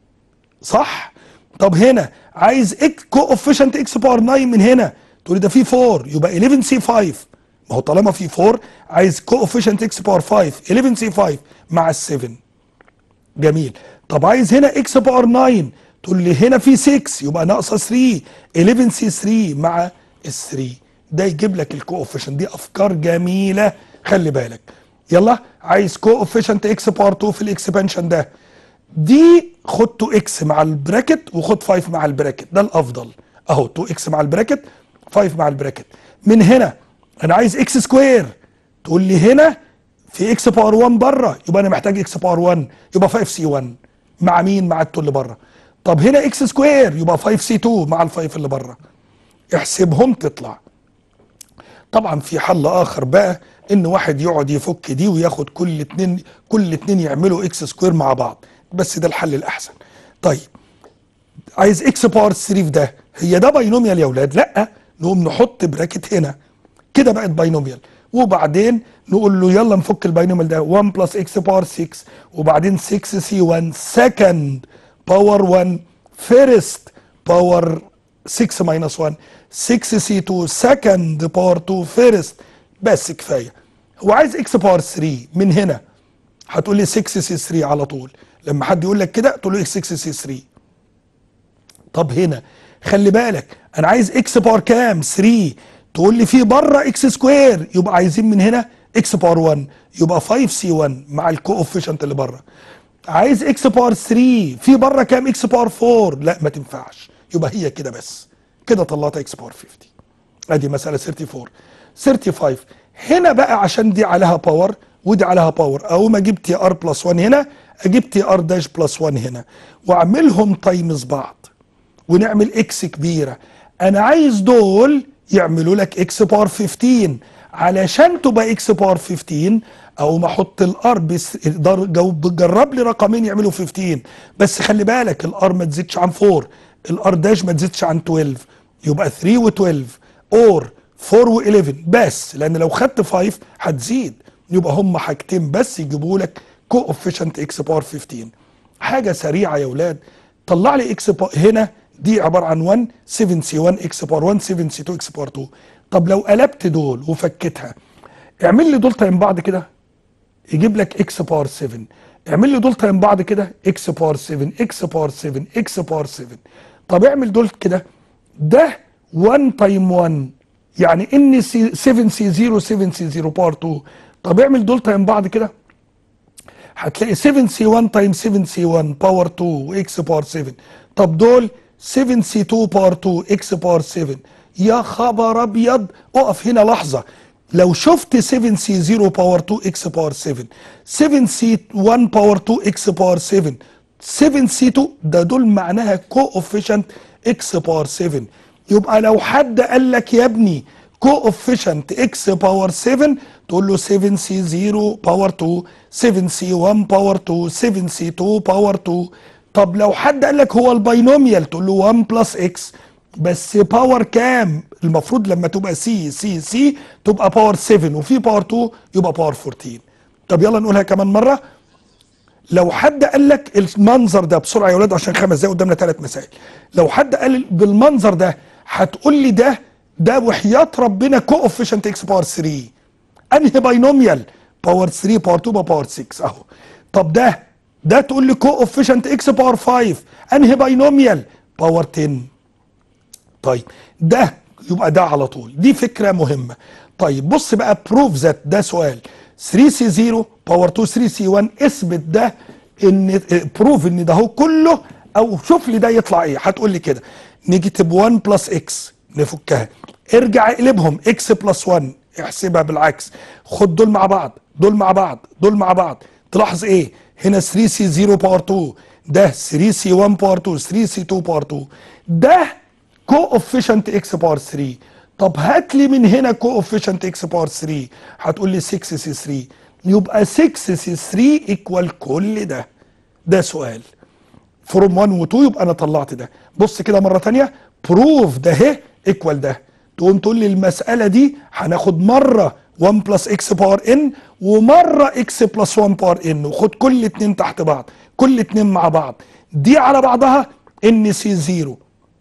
صح طب هنا عايز اكس كوفيشنت اكس باور 9 من هنا تقول لي ده في 4 يبقى 11 سي 5 ما هو طالما في 4 عايز كوفيشنت اكس باور 5 11 سي 5 مع ال 7 جميل طب عايز هنا اكس باور 9 تقول لي هنا في 6 يبقى ناقصه 3 11 سي 3 مع ال 3 ده يجيب لك الكوفيشنت دي افكار جميله خلي بالك يلا عايز كوفيشنت اكس باور 2 في الاكسبانشن ده دي خد 2 اكس مع البراكت وخد 5 مع البراكت ده الافضل اهو 2 اكس مع البراكت 5 مع البراكت من هنا انا عايز اكس سكوير تقول لي هنا في اكس باور 1 بره يبقى انا محتاج اكس باور 1 يبقى 5 سي 1 مع مين مع التو اللي بره طب هنا اكس سكوير يبقى 5 سي 2 مع ال5 اللي بره احسبهم تطلع طبعا في حل اخر بقى ان واحد يقعد يفك دي وياخد كل اتنين كل اتنين يعملوا اكس سكوير مع بعض بس ده الحل الاحسن طيب عايز اكس باور 3 في ده هي ده باينوميال يا اولاد لا نقوم نحط براكت هنا كده بقت باينوميال وبعدين نقول له يلا نفك الباينوميال ده 1 بلس اكس باور 6 وبعدين 6 سي 1 سكند باور 1 فيرست باور 6 ماينس 1 6 سي 2 سكند باور 2 فيرست بس كفايه هو عايز اكس باور 3 من هنا هتقول لي 6 سي 3 على طول لما حد يقول لك كده تقول له 6 سي 3 طب هنا خلي بالك انا عايز اكس باور كام 3 تقول لي في بره اكس سكوير يبقى عايزين من هنا اكس باور 1 يبقى 5 سي 1 مع الكوفيشنت اللي بره عايز اكس باور 3 في بره كام اكس باور 4 لا ما تنفعش يبقى هي كده بس كده طلعت اكس باور 50 ادي مساله 34 35 هنا بقى عشان دي عليها باور ودي عليها باور اقوم اجيب تي ار بلس 1 هنا اجيب تي ار داش بلس 1 هنا واعملهم تايمز بعض ونعمل اكس كبيره انا عايز دول يعملوا لك اكس باور 15 علشان تبقى اكس باور 15 او ما احط الار بس در- جو- جرب لي رقمين يعملوا 15 بس خلي بالك الار ما تزيدش عن 4 الار داش ما تزيدش عن 12 يبقى 3 و12 اور 4 و11 بس لان لو خدت 5 هتزيد يبقى هم حاجتين بس يجيبوا لك كوفيشنت اكس باور 15 حاجه سريعه يا اولاد طلع لي اكس باور هنا دي عباره عن 1 7 سي 1 اكس باور 1 7 سي 2 اكس باور 2 طب لو قلبت دول وفكتها اعمل لي دول تايم بعض كده يجيب لك اكس باور 7 اعمل لي دول تايم بعض كده اكس باور 7 اكس باور 7 اكس باور 7 طب اعمل دول كده ده 1 تايم 1 يعني ان سي 7 سي 0 7 سي 0 باور 2 طب اعمل دول تايم بعض كده هتلاقي 7 سي 1 تايم 7 سي 1 باور 2 واكس باور 7 طب دول 7 سي 2 باور 2 اكس باور 7 يا خبر ابيض اقف هنا لحظه لو شفت 7 سي 0 باور 2 اكس باور 7 7 سي 1 باور 2 اكس باور 7 7 سي 2 ده دول معناها كوفيشنت اكس باور 7 يبقى لو حد قال لك يا ابني كوفيشنت اكس باور 7 تقول له 7 سي 0 باور 2 7 سي 1 باور 2 7 سي 2 باور 2 طب لو حد قال لك هو الباينوميال تقول له 1 بلس اكس بس باور كام المفروض لما تبقى سي سي سي تبقى باور 7 وفي باور 2 يبقى باور 14 طب يلا نقولها كمان مره لو حد قال لك المنظر ده بسرعه يا ولاد عشان خمس دقايق قدامنا ثلاث مسائل لو حد قال بالمنظر ده هتقول لي ده ده وحياه ربنا كوفيشنت اكس باور 3 انهي باينوميال باور 3 باور 2 باور 6 اهو طب ده ده تقول لي كوفيشنت اكس باور 5 انهي باينوميال باور 10 طيب ده يبقى ده على طول دي فكره مهمه طيب بص بقى بروف ذات ده سؤال 3 سي 0 باور 2 3 سي 1 اثبت ده ان بروف ان ده هو كله او شوف لي ده يطلع ايه هتقول لي كده نيجاتيف 1 بلس اكس نفكها ارجع اقلبهم اكس بلس 1 احسبها بالعكس خد دول مع بعض دول مع بعض دول مع بعض تلاحظ ايه هنا 3 سي 0 باور 2 ده 3 سي 1 باور 2 3 سي 2 باور 2 ده كوفيشنت اكس باور 3 طب هات لي من هنا كوفيشنت اكس باور 3 هتقول لي 6 سي 3 يبقى 6 سي 3 ايكوال كل ده ده سؤال فروم 1 و 2 يبقى انا طلعت ده بص كده مره ثانيه بروف ده اهي ايكوال ده تقوم تقول لي المساله دي هناخد مره 1 بلس اكس باور ان ومره اكس بلس 1 باور ان وخد كل اتنين تحت بعض كل اتنين مع بعض دي على بعضها ان سي 0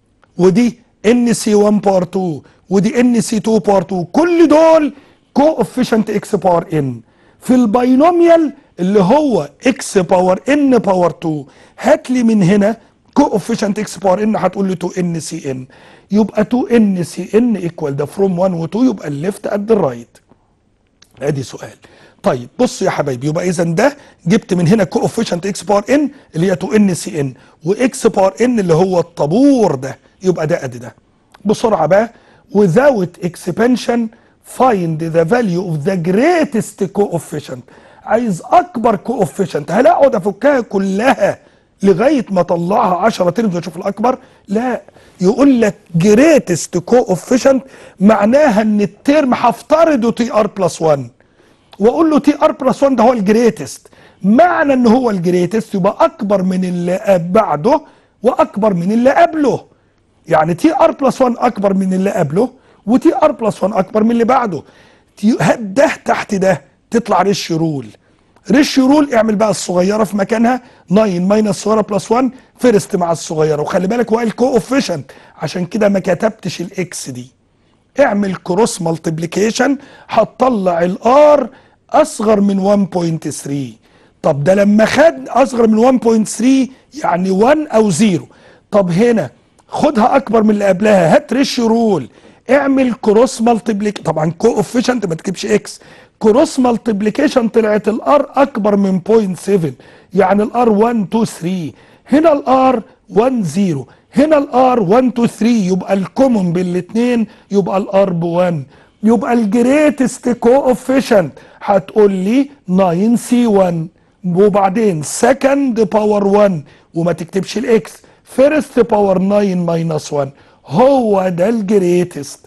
ودي ان سي 1 باور 2 ودي ان سي 2 باور 2 كل دول كوفيشنت اكس باور ان في الباينوميال اللي هو اكس باور ان باور 2 هات لي من هنا كوفيشنت اكس باور ان هتقول لي 2 ان سي ان يبقى 2 ان سي ان ايكوال ده فروم 1 و 2 يبقى الليفت قد الرايت ادي سؤال طيب بص يا حبايبي يبقى اذا ده جبت من هنا كوفيشنت اكس باور ان اللي هي 2 ان سي ان واكس باور ان اللي هو الطابور ده يبقى ده قد ده بسرعه بقى without expansion find the value of the greatest coefficient عايز اكبر coefficient هل اقعد افكها كلها لغايه ما اطلعها 10 ترمز واشوف الاكبر لا يقول لك greatest coefficient معناها ان الترم هفترضه تي ار بلس 1 واقول له تي ار بلس 1 ده هو الجريتست معنى ان هو الجريتست يبقى اكبر من اللي بعده واكبر من اللي قبله يعني تي ار بلس 1 اكبر من اللي قبله وتي ار بلس 1 اكبر من اللي بعده تي- هات ده تحت ده تطلع ريش رول ريشيو رول اعمل بقى الصغيره في مكانها 9 ماينس الصغيره بلس 1 فيرست مع الصغيره وخلي بالك هو قال كوفيشنت عشان كده ما كتبتش الاكس دي اعمل كروس مالتيبليكيشن هتطلع الار اصغر من 1.3 طب ده لما خد اصغر من 1.3 يعني 1 او 0 طب هنا خدها اكبر من اللي قبلها هات ريشيو رول اعمل كروس مالتيبليك طبعا كوفيشنت ما تكتبش اكس كروس مالتيبليكيشن طلعت الار اكبر من 0.7 يعني الار 1 2 3 هنا الار 1 0 هنا الار 1 2 3 يبقى الكومون بين الاثنين يبقى الار ب 1 يبقى الجريتست كوفيشنت هتقول لي 9 سي 1 وبعدين سكند باور 1 وما تكتبش الاكس فيرست باور 9 ماينس 1 هو ده الجريتست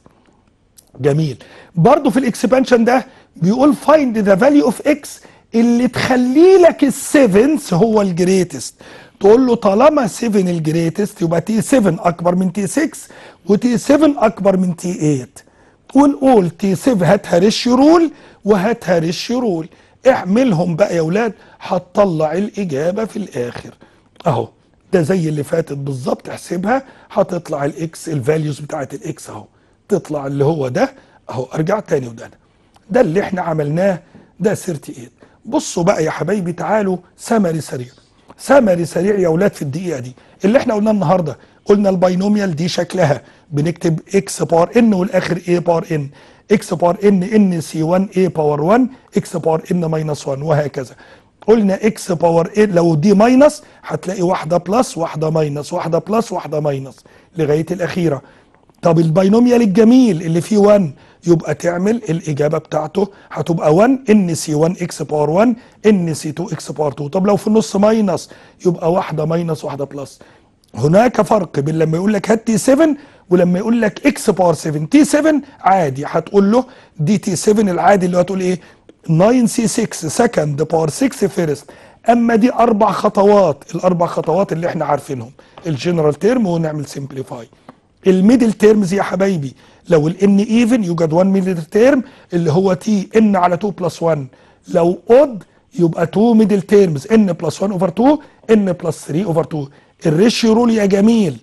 جميل برضو في الاكسبانشن ده بيقول فايند ذا فاليو اوف اكس اللي تخلي لك السيفنس هو الجريتست تقول له طالما 7 الجريتست يبقى تي 7 اكبر من تي 6 وتي 7 اكبر من تي 8 ونقول تي 7 هاتها ريشيو رول وهاتها ريشيو رول اعملهم بقى يا اولاد هتطلع الاجابه في الاخر اهو ده زي اللي فاتت بالظبط احسبها هتطلع الاكس الفاليوز بتاعت الاكس اهو تطلع اللي هو ده اهو ارجع تاني وده ده ده اللي احنا عملناه ده 38 بصوا بقى يا حبايبي تعالوا سمري سريع سمري سريع يا اولاد في الدقيقه دي اللي احنا قلناه النهارده قلنا الباينوميال دي شكلها بنكتب اكس باور ان والاخر اي باور ان اكس باور ان ان سي 1 اي باور 1 اكس باور ان ماينس 1 وهكذا قلنا اكس باور ان لو دي ماينس هتلاقي واحده بلس واحده ماينس واحده بلس واحده ماينس لغايه الاخيره طب الباينوميال الجميل اللي فيه 1 يبقى تعمل الاجابه بتاعته هتبقى 1 ان سي 1 اكس باور 1 ان سي 2 اكس باور 2 طب لو في النص ماينس يبقى واحده ماينس واحده بلس هناك فرق بين لما يقول لك هات تي 7 ولما يقول لك اكس باور 7 تي 7 عادي هتقول له دي تي 7 العادي اللي هتقول ايه 9 سي 6 سكند باور 6 فيرست اما دي اربع خطوات الاربع خطوات اللي احنا عارفينهم الجنرال تيرم ونعمل سمبليفاي الميدل تيرمز يا حبايبي لو الان ايفن يوجد 1 ميدل تيرم اللي هو تي ان على 2 بلس 1 لو اود يبقى 2 ميدل تيرمز ان بلس 1 اوفر 2 ان بلس 3 اوفر 2 الريشيو رول يا جميل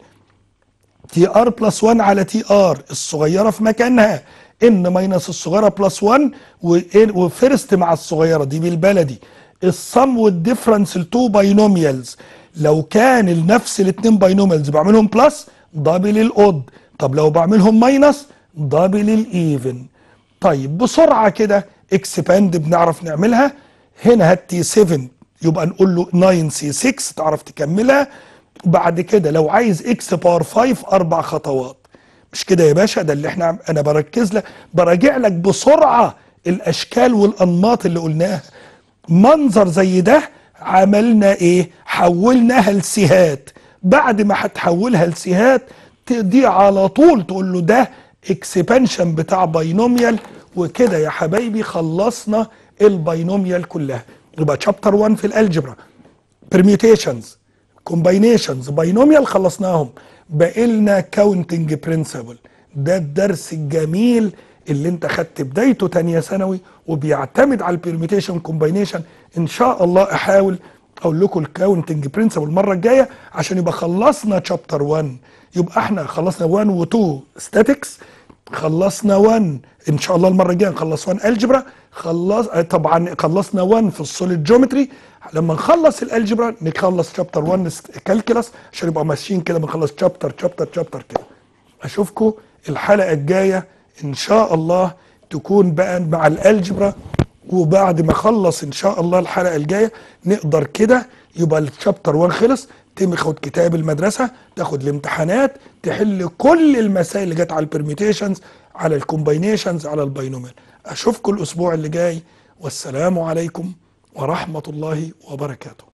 تي ار بلس 1 على تي ار الصغيره في مكانها ان ماينس الصغيره بلس 1 وفيرست مع الصغيره دي بالبلدي الصم والديفرنس التو باينوميالز لو كان نفس الاثنين باينوميالز بعملهم بلس دبل الاود طب لو بعملهم ماينس دبل الايفن طيب بسرعه كده اكسباند بنعرف نعملها هنا هات تي 7 يبقى نقول له 9 سي 6 تعرف تكملها بعد كده لو عايز اكس باور 5 اربع خطوات مش كده يا باشا ده اللي احنا انا بركز لك براجع لك بسرعه الاشكال والانماط اللي قلناها منظر زي ده عملنا ايه حولناها لسيهات بعد ما هتحولها لسيهات دي على طول تقول له ده اكسبانشن بتاع باينوميال وكده يا حبايبي خلصنا الباينوميال كلها يبقى شابتر 1 في الالجبرا permutations combinations باينوميال خلصناهم باقي لنا كاونتنج برنسبل ده الدرس الجميل اللي انت خدت بدايته تانية ثانوي وبيعتمد على البيرميتيشن كومباينيشن ان شاء الله احاول اقول لكم الكاونتنج برنسبل المره الجايه عشان يبقى خلصنا شابتر 1 يبقى احنا خلصنا 1 و2 ستاتكس خلصنا 1 ان شاء الله المره الجايه نخلص 1 الجبرا خلص طبعا خلصنا 1 في السوليد جيومتري لما نخلص الالجبرا نخلص شابتر 1 كالكلاس عشان يبقى ماشيين كده بنخلص شابتر شابتر شابتر كده اشوفكم الحلقه الجايه ان شاء الله تكون بقى مع الالجبرا وبعد ما اخلص ان شاء الله الحلقه الجايه نقدر كده يبقى الشابتر 1 خلص تاخد كتاب المدرسه تاخد الامتحانات تحل كل المسائل اللي جت على البرميتيشنز على الكومباينيشنز على الباينوميال اشوفكم الاسبوع اللي جاي والسلام عليكم ورحمه الله وبركاته